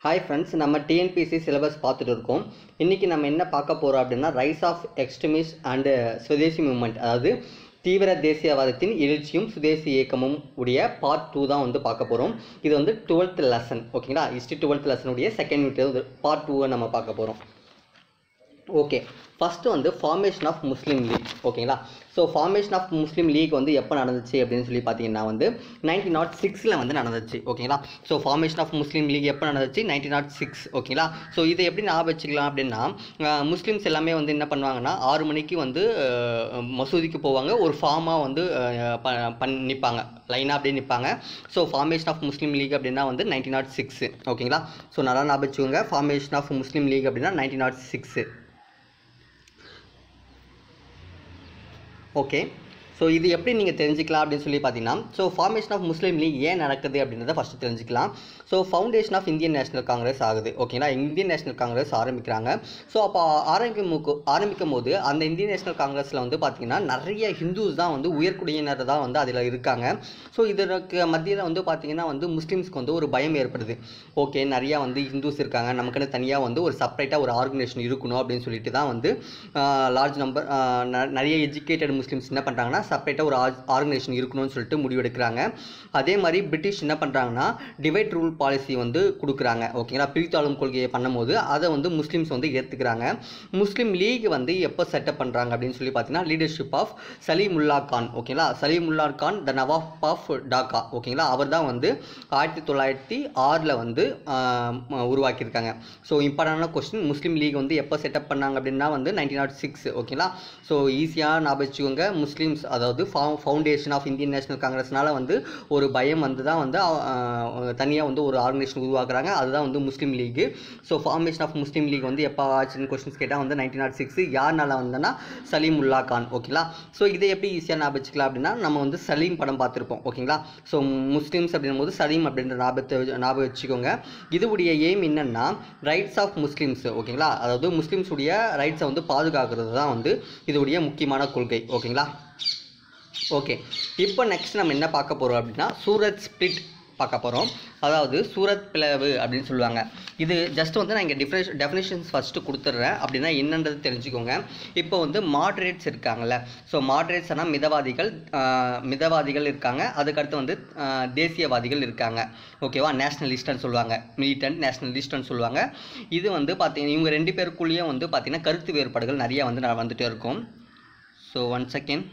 hi friends நம்ம TNPSC syllabus பார்த்துட்டு இருக்கோம் இன்றைக்கி நம்ம என்ன பார்க்க போகிறோம் அப்படின்னா rise of extremist and Swadeshi movement அதாவது தீவிர தேசியவாதத்தின் எழுச்சியும் சுதேசி இயக்கமும் உடைய பார்ட் டூ தான் வந்து பார்க்க போகிறோம் இது வந்து டுவெல்த் லெசன் ஓகேங்களா ஹிஸ்ட்ரி டுவெல்த் லெசனுடைய செகண்ட் யூனிட் பார்ட் டூவை நம்ம பார்க்க போகிறோம் ஓகே ஃபஸ்ட்டு வந்து ஃபார்மேஷன் ஆஃப் முஸ்லீம் லீக் ஓகேங்களா so formation of Muslim League வந்து எப்போ நடந்துச்சு அப்படின்னு சொல்லி பார்த்தீங்கன்னா வந்து நைன்டீன் நாட் சிக்ஸில் வந்து நடந்துச்சு ஓகேங்களா so formation of Muslim League எப்போ நடந்துச்சு நைன்டீன் நாட் சிக்ஸ் ஓகேங்களா ஸோ இதை எப்படி ஞாபகம் வச்சுக்கலாம் அப்படின்னா அஹ், முஸ்லீம்ஸ் எல்லாமே வந்து என்ன பண்ணுவாங்கன்னா ஆறு மணிக்கு வந்து அஹ், மசூதிக்கு போவாங்க ஒரு ஃபார்மாக வந்து அஹ், ப- பண் நிற்பாங்க லைனாக அப்படியே நிற்பாங்க so formation of Muslim League அப்படின்னா வந்து நைன்டீன் நாட் சிக்ஸ் ஓகேங்களா ஸோ நல்லா ஞாபகம் வச்சுக்கோங்க ஃபார்மேஷன் ஆஃப் முஸ்லீம் லீக் அப்படின்னா nineteen nought six okay so இது எப்படி நீங்கள் தெரிஞ்சுக்கலாம் அப்படின்னு சொல்லி பார்த்தீங்கன்னா so formation of Muslim League ஏன் நடக்குது அப்படின்றத ஃபஸ்ட்டு தெரிஞ்சுக்கலாம் so foundation of Indian National Congress ஆகுது ஓகேங்களா இந்தியன் நேஷனல் காங்கிரஸ் ஆரம்பிக்கிறாங்க ஸோ அப்போ ஆரம்பிக்கும் மு- ஆரம்பிக்கும் போது அந்த இந்தியன் நேஷனல் காங்கிரஸில் வந்து பார்த்தீங்கன்னா நிறைய ஹிந்துஸ் தான் வந்து உயர்குடியினர் தான் வந்து அதில் இருக்காங்க ஸோ இதற்கு மத்தியில் வந்து பார்த்தீங்கன்னா வந்து முஸ்லீம்ஸ்க்கு வந்து ஒரு பயம் ஏற்படுது ஓகே நிறையா வந்து ஹிந்துஸ் இருக்காங்க நமக்குன்னு தனியாக வந்து ஒரு செப்பரேட்டாக ஒரு ஆர்கனைசேஷன் இருக்கணும் அப்படின்னு சொல்லிட்டு தான் வந்து லார்ஜ் நம்பர் நிறைய எஜுகேட்டட் முஸ்லீம்ஸ் என்ன பண்ணுறாங்கன்னா செப்பரேட்டாக ஒரு ஆர்கனைசேஷன் இருக்கணும்னு சொல்லிட்டு முடிவெடுக்கிறாங்க அதே மாதிரி பிரிட்டிஷ் என்ன பண்ணுறாங்கன்னா டிவைட் ரூல் பாலிசி வந்து கொடுக்குறாங்க ஓகேங்களா பிரித்தாளும் கொள்கையை பண்ணும்போது அதை வந்து முஸ்லீம்ஸ் வந்து ஏற்றுக்கிறாங்க முஸ்லீம் லீக் வந்து எப்போ செட்டப் பண்ணுறாங்க அப்படின்னு சொல்லி பார்த்தீங்கன்னா லீடர்ஷிப் ஆஃப் சலீமுல்லா கான் ஓகேங்களா சலீமுல்லா கான் த நவாப் ஆஃப் டாக்கா ஓகேங்களா அவர் தான் வந்து ஆயிரத்தி தொள்ளாயிரத்தி ஆறில் வந்து ஆஹ், ம- உருவாக்கியிருக்காங்க ஸோ இம்பார்ட்டண்டான கொஸ்டின் முஸ்லீம் லீக் வந்து எப்போ செட்டப் பண்ணாங்க அப்படின்னா வந்து நைன்டீன் நாட் சிக்ஸ் ஓகேங்களா ஸோ ஈஸியாக ஞாபகம் வச்சுக்கோங்க முஸ்லீம்ஸ் அதாவது ஃபவுண்டேஷன் ஆஃப் இந்தியன் நேஷனல் காங்கிரஸ்னால வந்து ஒரு பயம் வந்து தான் வந்து தனியாக வந்து ஒரு ஆர்கனைசேஷன் உருவாக்குறாங்க அதுதான் வந்து Muslim League so formation of Muslim League வந்து எப்போ ஆச்சுன்னு கொஸ்டின்ஸ் கேட்டால் வந்து நைன்டீன் நாட் சிக்ஸ் யாருனால வந்தனா சலீமுல்லா கான் ஓகேங்களா ஸோ இதை எப்படி ஈஸியாக ஞாபகம் வச்சுக்கலாம் அப்படின்னா நம்ம வந்து சலீம் படம் பார்த்துருப்போம் ஓகேங்களா ஸோ முஸ்லீம்ஸ் அப்படின்னும் போது சலீம் அப்படின்ற ஞாபகத்தை வச்சு- ஞாபகம் வச்சுக்கோங்க இதுவுடைய எய்ம் என்னன்னா ரைட்ஸ் ஆஃப் முஸ்லீம்ஸ் ஓகேங்களா அதாவது முஸ்லீம்ஸுடைய ரைட்ஸை வந்து பாதுகாக்கிறது தான் வந்து இதுவுடைய முக்கியமான கொள்கை ஓகேங்களா ஓகே இப்போ நெக்ஸ்ட் நம்ம என்ன பார்க்க போகிறோம் அப்படின்னா சூரத் ஸ்பிளிட் பார்க்க போகிறோம் அதாவது சூரத் பிளவு அப்படின்னு சொல்லுவாங்க இது ஜஸ்ட் வந்து நான் இங்கே டிஃபரேஷ் டெஃபினேஷன்ஸ் ஃபஸ்ட்டு கொடுத்துட்றேன் அப்படின்னா என்னன்றது தெரிஞ்சுக்கோங்க இப்போ வந்து மாட்ரேட்ஸ் இருக்காங்கல்ல ஸோ மாட்ரேட்ஸ்னால் மிதவாதிகள் ஆஹ், மிதவாதிகள் இருக்காங்க அதுக்கடுத்து வந்து ஆஹ், தேசியவாதிகள் இருக்காங்க ஓகேவா நேஷ்னலிஸ்ட்னு சொல்லுவாங்க மிலிட்டன்ட் நேஷ்னலிஸ்ட்னு சொல்லுவாங்க இது வந்து பார்த்தீங்கன்னா இவங்க ரெண்டு பேருக்குள்ளேயும் வந்து பார்த்தீங்கன்னா கருத்து வேறுபாடுகள் நிறைய வந்து ந- வந்துட்டே இருக்கும் so one second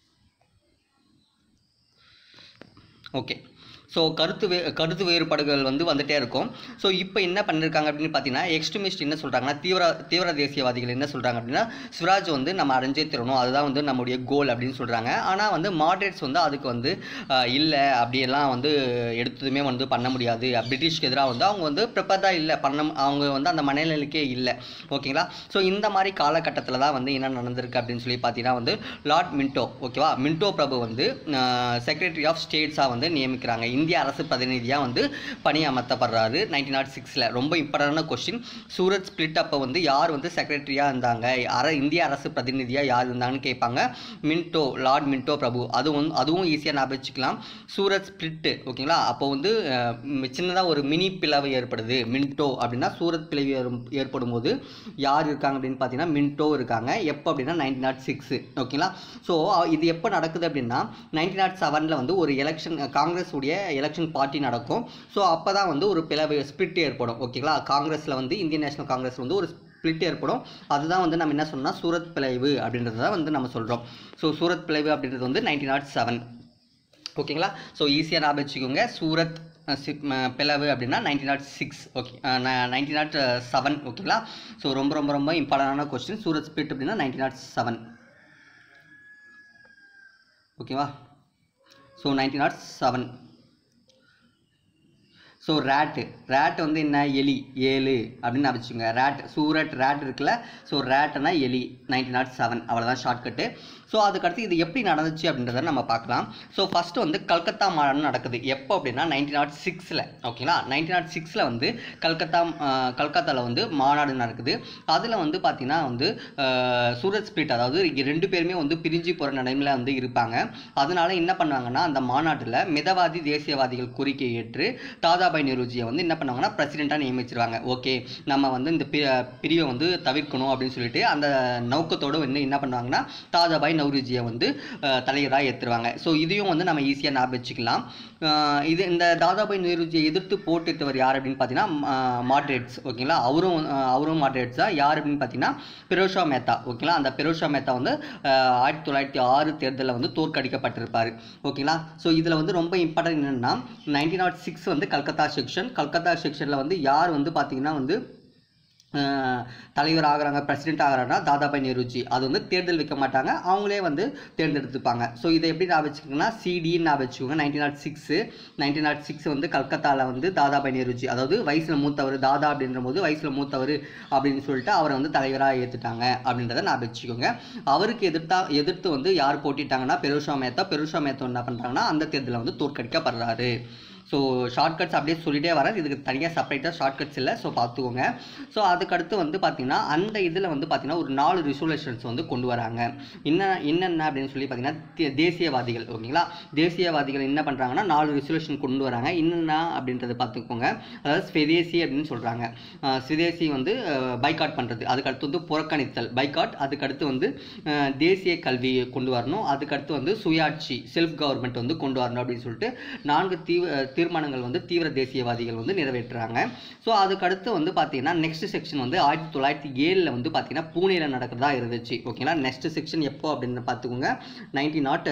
okay so கருத்து வே கருத்து வேறுபாடுகள் வந்து வந்துட்டே இருக்கும் ஸோ இப்போ என்ன பண்ணியிருக்காங்க அப்படின்னு பார்த்தீங்கன்னா எக்ஸ்ட்ரீமிஸ்ட் என்ன சொல்கிறாங்கன்னா தீவிர தீவிர தேசியவாதிகள் என்ன சொல்கிறாங்க அப்படின்னா ஸ்வராஜ் வந்து நம்ம அடைஞ்சே தரணும் அதுதான் வந்து நம்முடைய கோல் அப்படின்னு சொல்கிறாங்க ஆனால் வந்து மாட்ரேட்ஸ் வந்து அதுக்கு வந்து இல்லை அப்படியெல்லாம் வந்து எடுத்ததுமே வந்து பண்ண முடியாது பிரிட்டிஷ்க்கு எதிராக வந்து அவங்க வந்து ப்ரிப்பேர்டாக இல்லை பண்ண அவங்க வந்து அந்த மனநிலைக்கே இல்லை ஓகேங்களா ஸோ இந்த மாதிரி காலகட்டத்தில் தான் வந்து என்ன நடந்திருக்கு அப்படின்னு சொல்லி பார்த்தீங்கன்னா வந்து லார்ட் மின்டோ ஓகேவா மின்டோ பிரபு வந்து செக்ரட்டரி ஆஃப் ஸ்டேட்ஸாக வந்து நியமிக்கிறாங்க இந்திய அரசு பிரதிநிதியாக வந்து பணியமர்த்தப்படுறாரு நைன்டீன் நாட் சிக்ஸில் ரொம்ப இம்பார்ட்டண்டான கொஸ்டின் சூரத் ஸ்பிளிட் அப்போ வந்து யார் வந்து செக்ரட்டரியாக இருந்தாங்க அர இந்திய அரசு பிரதிநிதியாக யார் இருந்தாங்கன்னு கேட்பாங்க மின்டோ லார்ட் மின்டோ பிரபு அதுவும் அதுவும் ஈஸியாக ஞாபகம் வச்சுக்கலாம் சூரத் ஸ்பிளிட்டு ஓகேங்களா அப்போ வந்து சின்னதாக ஒரு மினி பிளவு ஏற்படுது மின்டோ அப்படின்னா சூரத் பிளவு ஏறும்- ஏற்படும் போது யார் இருக்காங்க அப்படின்னு பார்த்தீங்கன்னா மின்டோ இருக்காங்க எப்போ அப்படின்னா நைன்டீன் நாட் சிக்ஸ் ஓகேங்களா ஸோ இது எப்போ நடக்குது அப்படின்னா நைன்டீன் நாட் செவனில் வந்து ஒரு எலெக்ஷன் காங்கிரஸ் உடைய எலெக்ஷன் பார்ட்டி நடக்கும் ஸோ அப்போ தான் வந்து ஒரு பிளவு ஸ்பிளிட் ஏற்படும் ஓகேங்களா காங்கிரஸில் வந்து இந்தியன் நேஷனல் காங்கிரஸ் வந்து ஒரு ஸ்பிளிட் ஏற்படும் அதுதான் வந்து நம்ம என்ன சொன்னோம்னா சூரத் பிளவு அப்படின்றது தான் வந்து நம்ம சொல்கிறோம் ஸோ சூரத் பிளவு அப்படின்றது வந்து நைன்டீன் நாட் செவன் ஓகேங்களா ஸோ ஈஸியாக ஞாபகம் வச்சுக்கோங்க சூரத் அஹ், சி- ம- பிளவு அப்படின்னா nineteen nought six okay nineteen nought seven ஓகேங்களா ஸோ ரொம்ப ரொம்ப ரொம்ப இம்பார்ட்டண்டான கொஸ்டின் சூரத் ஸ்பிளிட் அப்படின்னா நைன்டீன் நாட் செவன் ஓகேவா so nineteen nought seven so rat rat வந்து என்ன எலி ஏழு அப்படின்னு வச்சுக்கோங்க ரேட் சூரட் ரேட் இருக்குல்ல ஸோ ரேட்னா எலி நைன்டீன் நாட் செவன் அவ்வளோதான் ஷார்ட்கட்டு ஸோ அதுக்கடுத்து இது எப்படி நடந்துச்சு அப்படின்றத நம்ம பார்க்கலாம் ஸோ ஃபஸ்ட்டு வந்து கல்கத்தா மாநாடு நடக்குது எப்போ அப்படின்னா நைன்டீன் நாட் சிக்ஸில் ஓகேங்களா நைன்டீன் நாட் சிக்ஸில் வந்து கல்கத்தா கல்கத்தாவில் வந்து மாநாடு நடக்குது அதில் வந்து பார்த்திங்கன்னா வந்து அஹ், சூரத் ஸ்பிரிட் அதாவது இங்க ரெண்டு பேருமே வந்து பிரிஞ்சு போகிற நிலைமையில் வந்து இருப்பாங்க அதனால என்ன பண்ணுவாங்கன்னா அந்த மாநாட்டில் மிதவாதி தேசியவாதிகள் கோரிக்கை ஏற்று தாதாபாய் நெருஜியை வந்து என்ன பண்ணுவாங்கன்னா பிரசிடெண்ட்டாக நியமிச்சிருவாங்க ஓகே நம்ம வந்து இந்த பி- பிரிவை வந்து தவிர்க்கணும் அப்படின்னு சொல்லிட்டு அந்த நோக்கத்தோடு வந்து என்ன பண்ணுவாங்கன்னா தாதாபாய் நவ்ருஜியை வந்து தலைவராக ஏற்றுருவாங்க ஸோ இதையும் வந்து நம்ம ஈஸியாக ஞாபகம் வச்சுக்கலாம் அஹ் இது இந்த தாதாபாய் நெருஜியை எதிர்த்து போட்டிட்டவர் யார் அப்படின்னு பார்த்தீங்கன்னா மாட்ரேட்ஸ் ஓகேங்களா அவரும் அஹ் அவரும் மாட்ரேட்ஸ் தான் யார் அப்படின்னு பார்த்தீங்கன்னா பெரோஷா மேத்தா ஓகேங்களா அந்த பெரோஷா மேத்தா வந்து அஹ் ஆயிரத்தி தொள்ளாயிரத்தி ஆறு தேர்தலில் வந்து தோற்கடிக்கப்பட்டிருப்பார் ஓகேங்களா ஸோ இதில் வந்து ரொம்ப இம்பார்ட்டன்ட் என்னென்னா நைன்டீன் நாட் சிக்ஸ் வந்து கல்கத்தா செக்ஷன் கல்கத்தா செக்ஷனில் வந்து யார் வந்து பார்த்தீங்கன்னா வந்து அஹ், தலைவர் ஆகுறாங்க பிரசிடென்ட் ஆகுறாங்கன்னா தாதாபாய் நெருஜி அது வந்து தேர்தல் வைக்க மாட்டாங்க அவங்களே வந்து தேர்ந்தெடுத்துப்பாங்க ஸோ இதை எப்படி நான் வச்சுக்கோங்கன்னா சிடின்னு நான் வச்சுக்கோங்க nineteen nought six nineteen nought six வந்து கல்கத்தாவில் வந்து தாதாபாய் நெருஜி அதாவது வயசில் மூத்தவர் தாதா அப்படின்ற போது வயசில் மூத்தவர் அப்படின்னு சொல்லிட்டு அவரை வந்து தலைவராக ஏற்றுட்டாங்க அப்படின்றத நான் வச்சுக்கோங்க அவருக்கு எதிர்த்தா எதிர்த்து வந்து யார் போட்டிட்டாங்கன்னா பெருஷா மேத்தா பெருஷா மேத்தா என்ன பண்ணுறாங்கன்னா அந்த தேர்தலில் வந்து தோற்கடிக்கப்படுறாரு ஸோ ஷார்ட்கட்ஸ் அப்படியே சொல்லிட்டே வரேன் இதுக்கு தனியாக செப்பரேட்டாக ஷார்ட்கட்ஸ் இல்லை ஸோ பார்த்துக்கோங்க ஸோ அதுக்கடுத்து வந்து பார்த்திங்கன்னா அந்த இதில் வந்து பார்த்திங்கன்னா ஒரு நாலு ரிசொல்யூஷன்ஸ் வந்து கொண்டு வராங்க என்ன என்னென்ன அப்படின்னு சொல்லி பார்த்தீங்கன்னா தே- தேசியவாதிகள் ஓகேங்களா தேசியவாதிகள் என்ன பண்ணுறாங்கன்னா நாலு ரிசொல்யூஷன் கொண்டு வராங்க என்னென்ன அப்படின்றத பார்த்துக்கோங்க அதாவது ஸ்வதேசி அப்படின்னு சொல்கிறாங்க ஸ்வதேசி வந்து பைக்காட் பண்ணுறது அதுக்கடுத்து வந்து புறக்கணித்தல் பைக்காட் அதுக்கடுத்து வந்து அஹ், தேசிய கல்வியை கொண்டு வரணும் அதுக்கடுத்து வந்து சுயாட்சி செல்ஃப் கவர்மெண்ட் வந்து கொண்டு வரணும் அப்படின்னு சொல்லிட்டு நான்கு தீவிர தீர்மானங்கள் வந்து தீவிர தேசியவாதிகள் வந்து நிறைவேற்றுறாங்க ஸோ அதுக்கடுத்து வந்து பார்த்தீங்கன்னா நெக்ஸ்ட் செக்ஷன் வந்து ஆயிரத்தி தொள்ளாயிரத்தி ஏழில் வந்து பார்த்தீங்கன்னா பூனேல நடக்கிறதா இருந்துச்சு ஓகேங்களா நெக்ஸ்ட் செக்ஷன் எப்போ அப்படின்னு பார்த்துக்கோங்க நைன்டீன் நாட்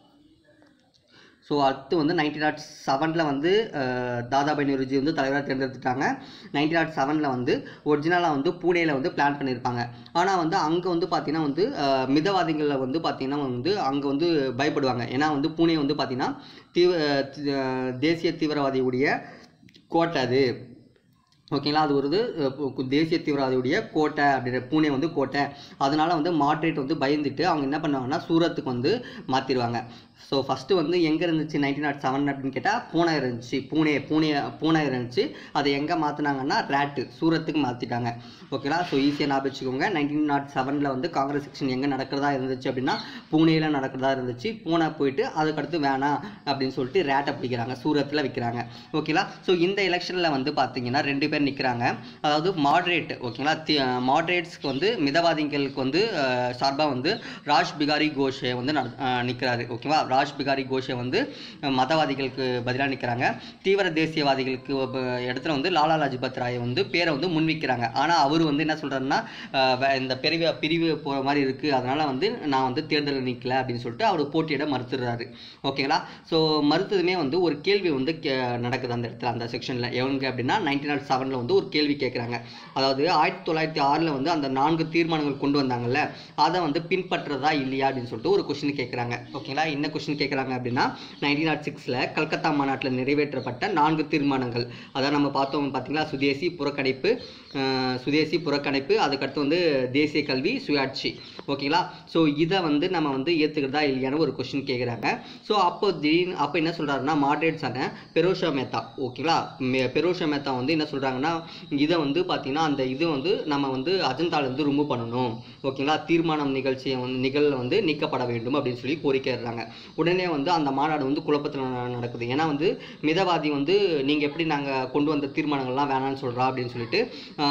ஸோ அடுத்து வந்து நைன்டீன் நாட் செவனில் வந்து அஹ், தாதாபாய் நெருஜி வந்து தலைவராக தேர்ந்தெடுத்துட்டாங்க நைன்டீன் நாட் செவனில் வந்து ஒரிஜினலாக வந்து பூனேல வந்து பிளான் பண்ணியிருப்பாங்க ஆனால் வந்து அங்கே வந்து பார்த்தீங்கன்னா வந்து அஹ், மிதவாதிகளில் வந்து பார்த்தீங்கன்னா வந்து அங்கே வந்து பயப்படுவாங்க ஏன்னா வந்து பூனே வந்து பார்த்தீங்கன்னா தீவ தி- அஹ், தேசிய தீவிரவாதியுடைய கோட்டை அது ஓகேங்களா அது ஒரு இது, அஹ், கு- தேசிய தீவிரவாதியுடைய கோட்டை அப்படின்ற பூனே வந்து கோட்டை அதனால வந்து மாட்ரேட் வந்து பயந்துட்டு அவங்க என்ன பண்ணுவாங்கன்னா சூரத்துக்கு வந்து மாற்றிடுவாங்க ஸோ ஃபஸ்ட்டு வந்து எங்கே இருந்துச்சு நைன்டீன் நாட் செவன் அப்படின்னு கேட்டால் பூனே இருந்துச்சு பூனே பூனே பூனே இருந்துச்சு அதை எங்கே மாற்றினாங்கன்னா ரேட்டு சூரத்துக்கு மாற்றிட்டாங்க ஓகேங்களா ஸோ ஈஸியாக ஞாபகம் வச்சுக்கோங்க நைன்டீன் நாட் செவனில் வந்து காங்கிரஸ் செக்ஷன் எங்கே நடக்கிறதா இருந்துச்சு அப்படின்னா பூனேல நடக்கிறதா இருந்துச்சு பூனே போயிட்டு அதுக்கடுத்து வேணாம் அப்படின்னு சொல்லிட்டு ரேட்டை பிடிக்கிறாங்க சூரத்தில் விற்கிறாங்க ஓகேங்களா ஸோ இந்த எலெக்ஷனில் வந்து பார்த்தீங்கன்னா ரெண்டு பேர் நிற்கிறாங்க அதாவது மாட்ரேட் ஓகேங்களா மாட்ரேட்ஸ்க்கு வந்து மிதவாதிகளுக்கு வந்து சார்பாக வந்து ராஜ் பிகாரி கோஷே வந்து நிற்கிறாரு ஓகேவா ராஜ் பிகாரி கோஷே வந்து அஹ், மதவாதிகளுக்கு பதிலாக நிற்கிறாங்க தீவிர தேசியவாதிகளுக்கு ஒப்ப- இடத்துல வந்து லாலா லஜ்பத் ராய் வந்து பேரை வந்து முன்வைக்கிறாங்க ஆனால் அவர் வந்து என்ன சொல்கிறாருன்னா இந்த பிரிவு பிரிவு போகிற மாதிரி இருக்குது அதனால் வந்து நான் வந்து தேர்தலில் நிற்கல அப்படின்னு சொல்லிட்டு அவர் போட்டியிட மறுத்துடுறாரு ஓகேங்களா ஸோ மறுத்ததுமே வந்து ஒரு கேள்வி வந்து கே- நடக்குது அந்த இடத்துல அந்த செக்ஷனில் எவங்க அப்படின்னா நைன்டீன் நாட் செவனில் வந்து ஒரு கேள்வி கேட்குறாங்க அதாவது ஆயிரத்தி தொள்ளாயிரத்தி ஆறில் வந்து அந்த நான்கு தீர்மானங்கள் கொண்டு வந்தாங்கல்ல அதை வந்து பின்பற்றுறதா இல்லையா அப்படின்னு சொல்லிட்டு ஒரு கொஷின் கேட்குறாங்க ஓகேங்களா என்ன கொஷின் கேட்குறாங்க அப்படின்னா நைன்டீன் நாட் சிக்ஸில் கல்கத்தா மாநாட்டில் நிறைவேற்றப்பட்ட நான்கு தீர்மானங்கள் அதான் நம்ம பார்த்தோம் பார்த்தீங்களா சுதேசி புறக்கணிப்பு அஹ், சுதேசி புறக்கணிப்பு அதுக்கடுத்து வந்து தேசிய கல்வி சுயாட்சி ஓகேங்களா ஸோ இதை வந்து நம்ம வந்து ஏற்றுக்கிறதா இல்லையான்னு ஒரு கொஷின் கேட்குறாங்க ஸோ அப்போ திடீர்னு அப்போ என்ன சொல்கிறாருன்னா மாட்ரேட்ஸான பெரோஷா மேத்தா ஓகேங்களா மெ- பெரோஷா மேத்தா வந்து என்ன சொல்கிறாங்கன்னா இதை வந்து பார்த்தீங்கன்னா அந்த இது வந்து நம்ம வந்து அஜந்தாலேருந்து ரிமூவ் பண்ணணும் ஓகேங்களா தீர்மானம் நிகழ்ச்சியை வந்து நிகழ்வு வந்து நீக்கப்பட வேண்டும் அப்படின்னு சொல்லி கோரிக்கைடுறாங்க உடனே வந்து அந்த மாநாடு வந்து குழப்பத்தில் நடக்குது ஏன்னா வந்து மிதவாதி வந்து நீங்கள் எப்படி நாங்கள் கொண்டு வந்த தீர்மானங்கள்லாம் வேணாம்னு சொல்கிறா அப்படின்னு சொல்லிட்டு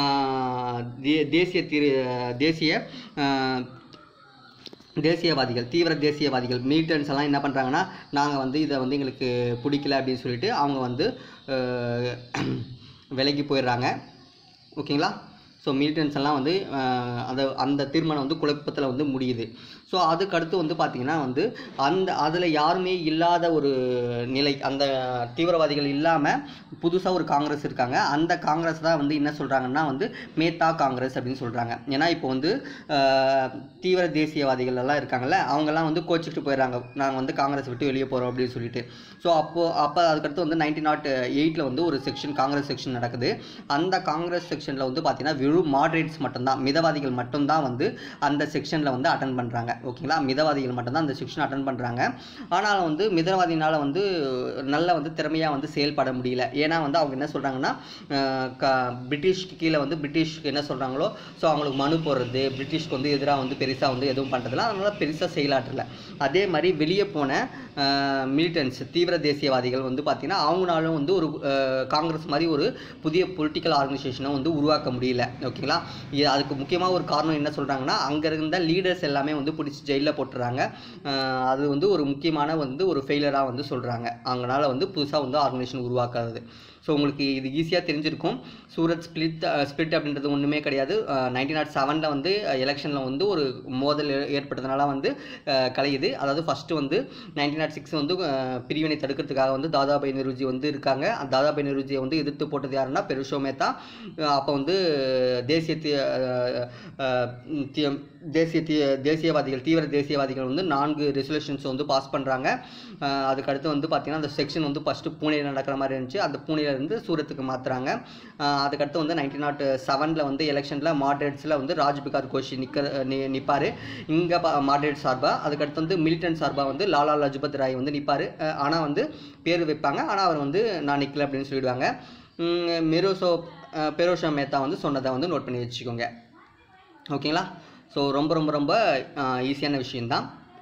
ஆஹ், தே- தேசிய தீர் தேசிய ஆஹ், தேசியவாதிகள் தீவிர தேசியவாதிகள் மிலிட்டன்ஸ் எல்லாம் என்ன பண்ணுறாங்கன்னா நாங்கள் வந்து இதை வந்து எங்களுக்கு பிடிக்கல அப்படின்னு சொல்லிட்டு அவங்க வந்து அஹ், விலகி போயிடுறாங்க ஓகேங்களா ஸோ மிலிட்டன்ஸ் எல்லாம் வந்து அஹ், அந்த அந்த தீர்மானம் வந்து குழப்பத்தில் வந்து முடியுது ஸோ அதுக்கு அடுத்து வந்து பார்த்திங்கன்னா வந்து அந்த அதில் யாருமே இல்லாத ஒரு நிலை அந்த தீவிரவாதிகள் இல்லாமல் புதுசாக ஒரு காங்கிரஸ் இருக்காங்க அந்த காங்கிரஸ் தான் வந்து என்ன சொல்கிறாங்கன்னா வந்து மேத்தா காங்கிரஸ் அப்படின்னு சொல்கிறாங்க ஏன்னா இப்போ வந்து அஹ், தீவிர தேசியவாதிகள் எல்லாம் இருக்காங்கல்ல அவங்கெல்லாம் வந்து கோச்சிக்கிட்டு போயிடுறாங்க நாங்கள் வந்து காங்கிரஸ் விட்டு வெளியே போகிறோம் அப்படின்னு சொல்லிட்டு ஸோ அப்போது அப்போ அதுக்கடுத்து வந்து நைன்டீன் நாட் எயிட்டில் வந்து ஒரு செக்ஷன் காங்கிரஸ் செக்ஷன் நடக்குது அந்த காங்கிரஸ் செக்ஷனில் வந்து பார்த்தீங்கன்னா வெறும் மாட்ரேட்ஸ் மட்டும்தான் மிதவாதிகள் மட்டும்தான் வந்து அந்த செக்ஷனில் வந்து அட்டன் பண்ணுறாங்க ஓகேங்களா மிதவாதிகள் மட்டும்தான் அந்த செக்ஷன் அட்டன் பண்ணுறாங்க ஆனால் வந்து மிதவாதினால் வந்து நல்ல வந்து திறமையாக வந்து செயல்பட முடியல ஏன்னா வந்து அவங்க என்ன சொல்கிறாங்கன்னா க பிரிட்டிஷ்க்கு கீழே வந்து பிரிட்டிஷ்க்கு என்ன சொல்கிறாங்களோ ஸோ அவங்களுக்கு மனு போடுறது பிரிட்டிஷ்க்கு வந்து எதிராக வந்து பெருசாக வந்து எதுவும் பண்ணுறதில்ல அதனால் பெருசாக செயலாற்றல அதே மாதிரி வெளியே போன மிலிட்டன்ஸ் தீவிர தேசியவாதிகள் வந்து பார்த்திங்கன்னா அவங்களாலும் வந்து ஒரு அஹ், காங்கிரஸ் மாதிரி ஒரு புதிய பொலிட்டிக்கல் ஆர்கனைசேஷனை வந்து உருவாக்க முடியல ஓகேங்களா இது அதுக்கு முக்கியமாக ஒரு காரணம் என்ன சொல்கிறாங்கன்னா அங்கே இருந்த லீடர்ஸ் எல்லாமே வந்து பிடிச்சி ஜெயிலில் போட்டுறாங்க அஹ், அது வந்து ஒரு முக்கியமான வந்து ஒரு ஃபெயிலராக வந்து சொல்கிறாங்க அவங்களால வந்து புதுசாக வந்து ஆர்கனைசேஷன் உருவாக்காது ஸோ உங்களுக்கு இது ஈஸியாக தெரிஞ்சிருக்கும் சூரத் ஸ்பிளிட் ஸ்பிளிட் அப்படின்றது ஒன்றுமே கிடையாது நைன்டீன் நாட் செவனில் வந்து எலெக்ஷனில் வந்து ஒரு மோதல் ஏ- ஏற்பட்டதுனால வந்து அஹ், கலையுது அதாவது ஃபஸ்ட்டு வந்து நைன்டீன் நாட் சிக்ஸ் வந்து அஹ், பிரிவினை தடுக்கிறதுக்காக வந்து தாதாபாய் நெருஜி வந்து இருக்காங்க அந்த தாதாபாய் நெருஜியை வந்து எதிர்த்து போட்டது யாருன்னா பெருஷோ மேத்தா அப்போ வந்து தேசிய தி- அஹ், அஹ், தி- தேசிய தி தேசியவாதிகள் தீவிர தேசியவாதிகள் வந்து நான்கு ரெசல்யூஷன்ஸ் வந்து பாஸ் பண்ணுறாங்க அதுக்கடுத்து வந்து பார்த்திங்கன்னா அந்த செக்ஷன் வந்து ஃபஸ்ட்டு பூனேயில் நடக்கிற மாதிரி இருந்துச்சு அந்த பூனேலேருந்து சூரத்துக்கு மாற்றுறாங்க அதுக்கடுத்து வந்து நைன்டீன் நாட் செவனில் வந்து எலெக்ஷனில் மாட்ரேட்ஸில் வந்து ராஜ் பிகார் கோஷி நிற்க நிற்பார் இங்கே மாட்ரேட் சார்பாக அதுக்கடுத்து வந்து மிலிட்டன் சார்பாக வந்து லாலா லஜபத் ராய் வந்து நிற்பார் ஆனால் வந்து பேர் வைப்பாங்க ஆனால் அவர் வந்து நான் நிற்கல அப்படின்னு சொல்லிடுவாங்க உம், மெரோசோ அஹ், பெரோஷா மேத்தா வந்து சொன்னதை வந்து நோட் பண்ணி வச்சுக்கோங்க ஓகேங்களா ஸோ ரொம்ப ரொம்ப ரொம்ப ஈஸியான விஷயந்தான்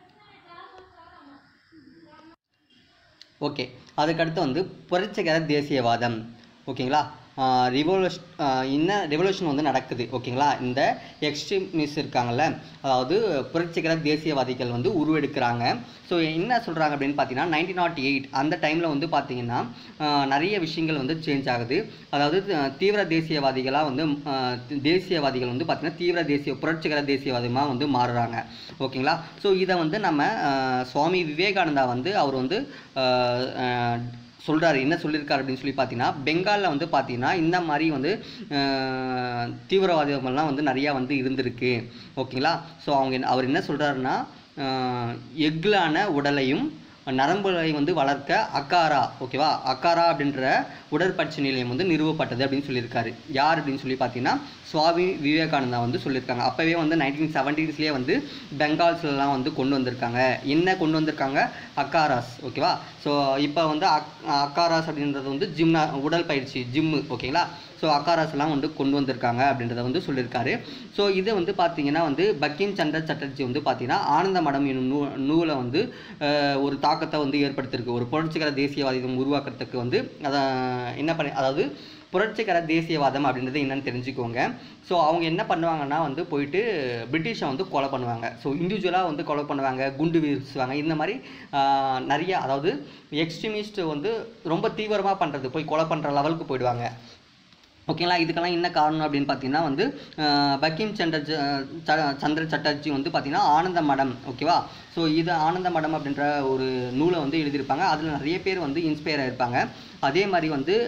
ஓகே அதுக்கடுத்து வந்து புரட்சிகர தேசியவாதம் ஓகேங்களா ரிவல்யூஷ் என்ன ரெவல்யூஷன் வந்து நடக்குது ஓகேங்களா இந்த எக்ஸ்ட்ரீமிஸ்ட் இருக்காங்கல்ல அதாவது புரட்சிகர தேசியவாதிகள் வந்து உருவெடுக்கிறாங்க ஸோ என்ன சொல்கிறாங்க அப்படின்னு பார்த்தீங்கன்னா நைன்டீன் நாட் எயிட் அந்த டைமில் வந்து பார்த்தீங்கன்னா ஆஹ், நிறைய விஷயங்கள் வந்து சேஞ்ச் ஆகுது அதாவது அஹ், தீவிர தேசியவாதிகளாக வந்து ஆஹ், தேசியவாதிகள் வந்து பார்த்தீங்கன்னா தீவிர தேசிய புரட்சிகர தேசியவாதமாக வந்து மாறுறாங்க ஓகேங்களா ஸோ இதை வந்து நம்ம ஆஹ், சுவாமி விவேகானந்தா வந்து அவர் வந்து ஆஹ், ஆஹ், சொல்கிறாரு என்ன சொல்லியிருக்காரு அப்படின்னு சொல்லி பார்த்தீங்கன்னா பெங்காலில் வந்து பார்த்தீங்கன்னா இந்த மாதிரி வந்து ஆஹ், தீவிரவாதிகள்லாம் வந்து நிறையா வந்து இருந்திருக்கு ஓகேங்களா ஸோ அவங்க என்ன- அவர் என்ன சொல்கிறாருன்னா எஃகுலான உடலையும் நரம்புகளை வந்து வளர்க்க அக்காரா ஓகேவா அக்காரா அப்படின்ற உடற்பயிற்சி நிலையம் வந்து நிறுவப்பட்டது அப்படின்னு சொல்லியிருக்காரு யார் அப்படின்னு சொல்லி பார்த்தீங்கன்னா சுவாமி விவேகானந்தா வந்து சொல்லியிருக்காங்க அப்போவே வந்து நைன்டீன் செவன்டீன்ஸ்லேயே வந்து பெங்கால்ஸ்லாம் வந்து கொண்டு வந்திருக்காங்க என்ன கொண்டு வந்திருக்காங்க அக்காராஸ் ஓகேவா ஸோ இப்போ வந்து அக் அக்காராஸ் அப்படின்றது வந்து ஜிம்னா உடல் பயிற்சி ஜிம்மு ஓகேங்களா ஸோ அக்காராஸ்லாம் வந்து கொண்டு வந்திருக்காங்க அப்படின்றத வந்து சொல்லியிருக்காரு ஸோ இது வந்து பார்த்தீங்கன்னா வந்து பக்கிம் சந்திர சட்டர்ஜி வந்து பார்த்தீங்கன்னா ஆனந்த மடம் என்னும் நூ நூலை வந்து அஹ், ஒரு தாக்கத்தை வந்து ஏற்படுத்தியிருக்கு ஒரு புரட்சிகர தேசியவாதம் உருவாக்குறதுக்கு வந்து அதை என்ன பண்ணி அதாவது புரட்சிகர தேசியவாதம் அப்படின்றது என்னன்னு தெரிஞ்சுக்கோங்க ஸோ அவங்க என்ன பண்ணுவாங்கன்னா வந்து போயிட்டு பிரிட்டிஷை வந்து கொலை பண்ணுவாங்க ஸோ இண்டிவிஜுவலாக வந்து கொலை பண்ணுவாங்க குண்டு வீசுவாங்க இந்த மாதிரி ஆஹ், நிறைய அதாவது எக்ஸ்ட்ரீமிஸ்ட் வந்து ரொம்ப தீவிரமாக பண்ணுறது போய் கொலை பண்ணுற லெவலுக்கு போயிடுவாங்க ஓகேங்களா இதுக்கெல்லாம் என்ன காரணம் அப்படின்னு பார்த்தீங்கன்னா வந்து அஹ், பக்கிம் சந்திர ஜ- ச- சந்திர சட்டர்ஜி வந்து பார்த்தீங்கன்னா ஆனந்த மடம் ஓகேவா ஸோ இது ஆனந்த மடம் அப்படின்ற ஒரு நூலை வந்து எழுதியிருப்பாங்க அதில் நிறைய பேர் வந்து இன்ஸ்பயர் ஆயிருப்பாங்க அதே மாதிரி வந்து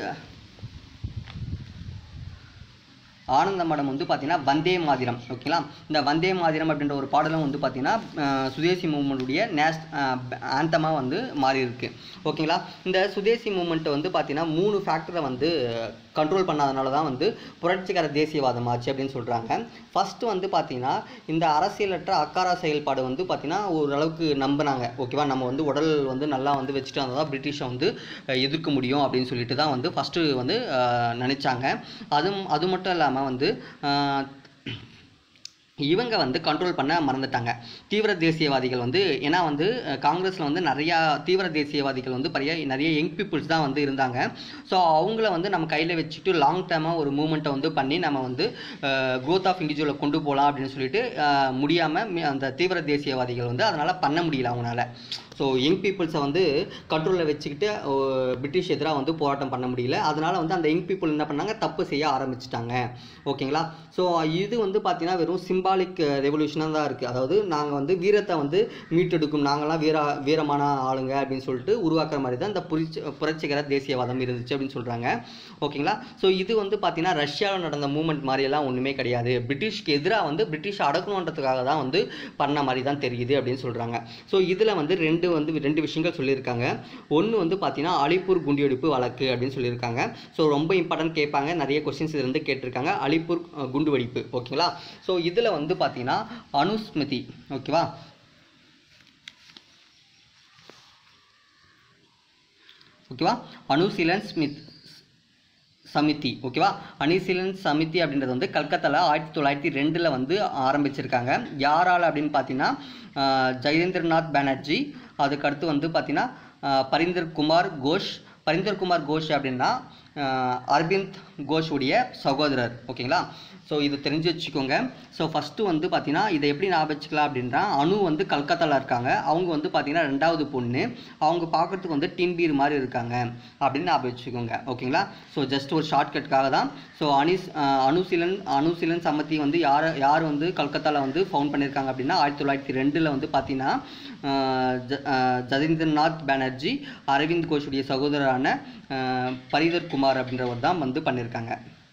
ஆனந்த மடம் வந்து பார்த்தீங்கன்னா வந்தே மாதிரம் ஓகேங்களா இந்த வந்தே மாதிரம் அப்படின்ற ஒரு பாடலும் வந்து பார்த்தீங்கன்னா அஹ், சுதேசி மூமெண்ட்டுடைய நேஷ் ஆந்தமாக வந்து மாறி இருக்கு ஓகேங்களா இந்த சுதேசி மூமெண்ட் வந்து பார்த்தீங்கன்னா மூணு ஃபேக்டரை வந்து கண்ட்ரோல் பண்ணாதனால தான் வந்து புரட்சிகர தேசியவாதம் ஆச்சு அப்படின்னு சொல்கிறாங்க ஃபஸ்ட்டு வந்து பார்த்தீங்கன்னா இந்த அரசியலற்ற அக்காரா செயல்பாடு வந்து பார்த்தீங்கன்னா ஓரளவுக்கு நம்பினாங்க ஓகேவா நம்ம வந்து உடல் வந்து நல்லா வந்து வச்சுட்டு வந்தால் தான் பிரிட்டிஷை வந்து அஹ், எதிர்க்க முடியும் அப்படின்னு சொல்லிட்டு தான் வந்து ஃபஸ்ட்டு வந்து அஹ், நினைச்சாங்க அதுவும் அது மட்டும் இல்லாமல் வந்து அஹ், இவங்க வந்து கண்ட்ரோல் பண்ண மறந்துட்டாங்க தீவிர தேசியவாதிகள் வந்து ஏன்னா வந்து காங்கிரஸில் வந்து நிறையா தீவிர தேசியவாதிகள் வந்து நிறைய நிறைய யங் பீப்புள்ஸ் தான் வந்து இருந்தாங்க ஸோ அவங்கள வந்து நம்ம கையில் வச்சுட்டு லாங் டேர்மாக ஒரு மூமெண்ட்டை வந்து பண்ணி நம்ம வந்து growth ஆஃப் இண்டிவிஜுவலை கொண்டு போகலாம் அப்படின்னு சொல்லிட்டு முடியாமல் அந்த தீவிர தேசியவாதிகள் வந்து அதனால் பண்ண முடியல அவங்களால ஸோ யங் பீப்புள்ஸை வந்து கண்ட்ரோலில் வச்சுக்கிட்டு அஹ், பிரிட்டிஷ் எதிராக வந்து போராட்டம் பண்ண முடியல அதனால வந்து அந்த யங் பீப்புள் என்ன பண்ணாங்க தப்பு செய்ய ஆரம்பிச்சிட்டாங்க ஓகேங்களா ஸோ இது வந்து பார்த்தீங்கன்னா வெறும் சிம்பாலிக் சிம்பாலிக் ரெவல்யூஷனாக தான் இருக்குது அதாவது நாங்கள் வந்து வீரத்தை வந்து மீட்டெடுக்கும் நாங்களாம் வீர வீரமான ஆளுங்க அப்படின்னு சொல்லிட்டு உருவாக்குற மாதிரி தான் இந்த புரட்சி புரட்சிகர தேசியவாதம் இருந்துச்சு அப்படின்னு சொல்கிறாங்க ஓகேங்களா ஸோ இது வந்து பார்த்தீங்கன்னா ரஷ்யாவில் நடந்த மூமெண்ட் மாதிரியெல்லாம் ஒன்றுமே கிடையாது பிரிட்டிஷ்க்கு எதிராக வந்து பிரிட்டிஷ் அடக்கணுன்றதுக்காக தான் வந்து பண்ண மாதிரி தான் தெரியுது அப்படின்னு சொல்கிறாங்க ஸோ இதில் வந்து ரெண்டு வந்து ரெண்டு விஷயங்கள் சொல்லியிருக்காங்க ஒன்று வந்து பார்த்தீங்கன்னா அலிப்பூர் குண்டுவெடிப்பு வழக்கு அப்படின்னு சொல்லியிருக்காங்க ஸோ ரொம்ப இம்பார்ட்டன்ட் கேட்பாங்க நிறைய கொஸ்டின்ஸ் இருந்து கேட்டிருக்காங்க அலிப்பூர் அஹ், குண்டுவெடிப்பு ஓகேங்களா ஸோ இதில் வந்து பார்த்தீங்கன்னா அனுஸ்மிருதி ஓகேவா ஓகேவா அனுசீலன் ஸ்மித் சமிதி ஓகேவா அனிசீலன் சமிதி அப்படின்றது வந்து கல்கத்தாவில் ஆயிரத்தி தொள்ளாயிரத்தி ரெண்டில் வந்து ஆரம்பிச்சிருக்காங்க யாரால் அப்படின்னு பார்த்தீங்கன்னா ஆஹ், ஜெயேந்திரநாத் பானர்ஜி அதுக்கடுத்து வந்து பார்த்தீங்கன்னா ஆஹ், பரிந்தர் குமார் கோஷ் பரிந்தர் குமார் கோஷ் அப்படின்னா ஆஹ், அரவிந்த் கோஷ் உடைய சகோதரர் ஓகேங்களா ஸோ இது தெரிஞ்சு வச்சுக்கோங்க ஸோ ஃபஸ்ட்டு வந்து பார்த்தீங்கன்னா இதை எப்படி ஞாபகம் வச்சுக்கலாம் அப்படின்னா அணு வந்து கல்கத்தாவில் இருக்காங்க அவங்க வந்து பார்த்தீங்கன்னா ரெண்டாவது பொண்ணு அவங்க பார்க்கறதுக்கு வந்து டின்பீர் மாதிரி இருக்காங்க அப்படின்னு ஞாபகம் வச்சுக்கோங்க ஓகேங்களா ஸோ ஜஸ்ட் ஒரு ஷார்ட்கட்காக தான் ஸோ அனிஸ் அஹ் அனுசீலன் அனுசீலன் சம்மதி வந்து யார் யார் வந்து கல்கத்தாவில் வந்து ஃபவுண்ட் பண்ணியிருக்காங்க அப்படின்னா ஆயிரத்தி தொள்ளாயிரத்தி ரெண்டில் வந்து பார்த்தீங்கன்னா அஹ் ஜ- அஹ் ஜதீந்திரநாத் பானர்ஜி அரவிந்த் கோஷுடைய சகோதரரான அஹ் பரிதர் குமார் அப்படின்றவர் தான் வந்து பண்ணியிருக்காங்க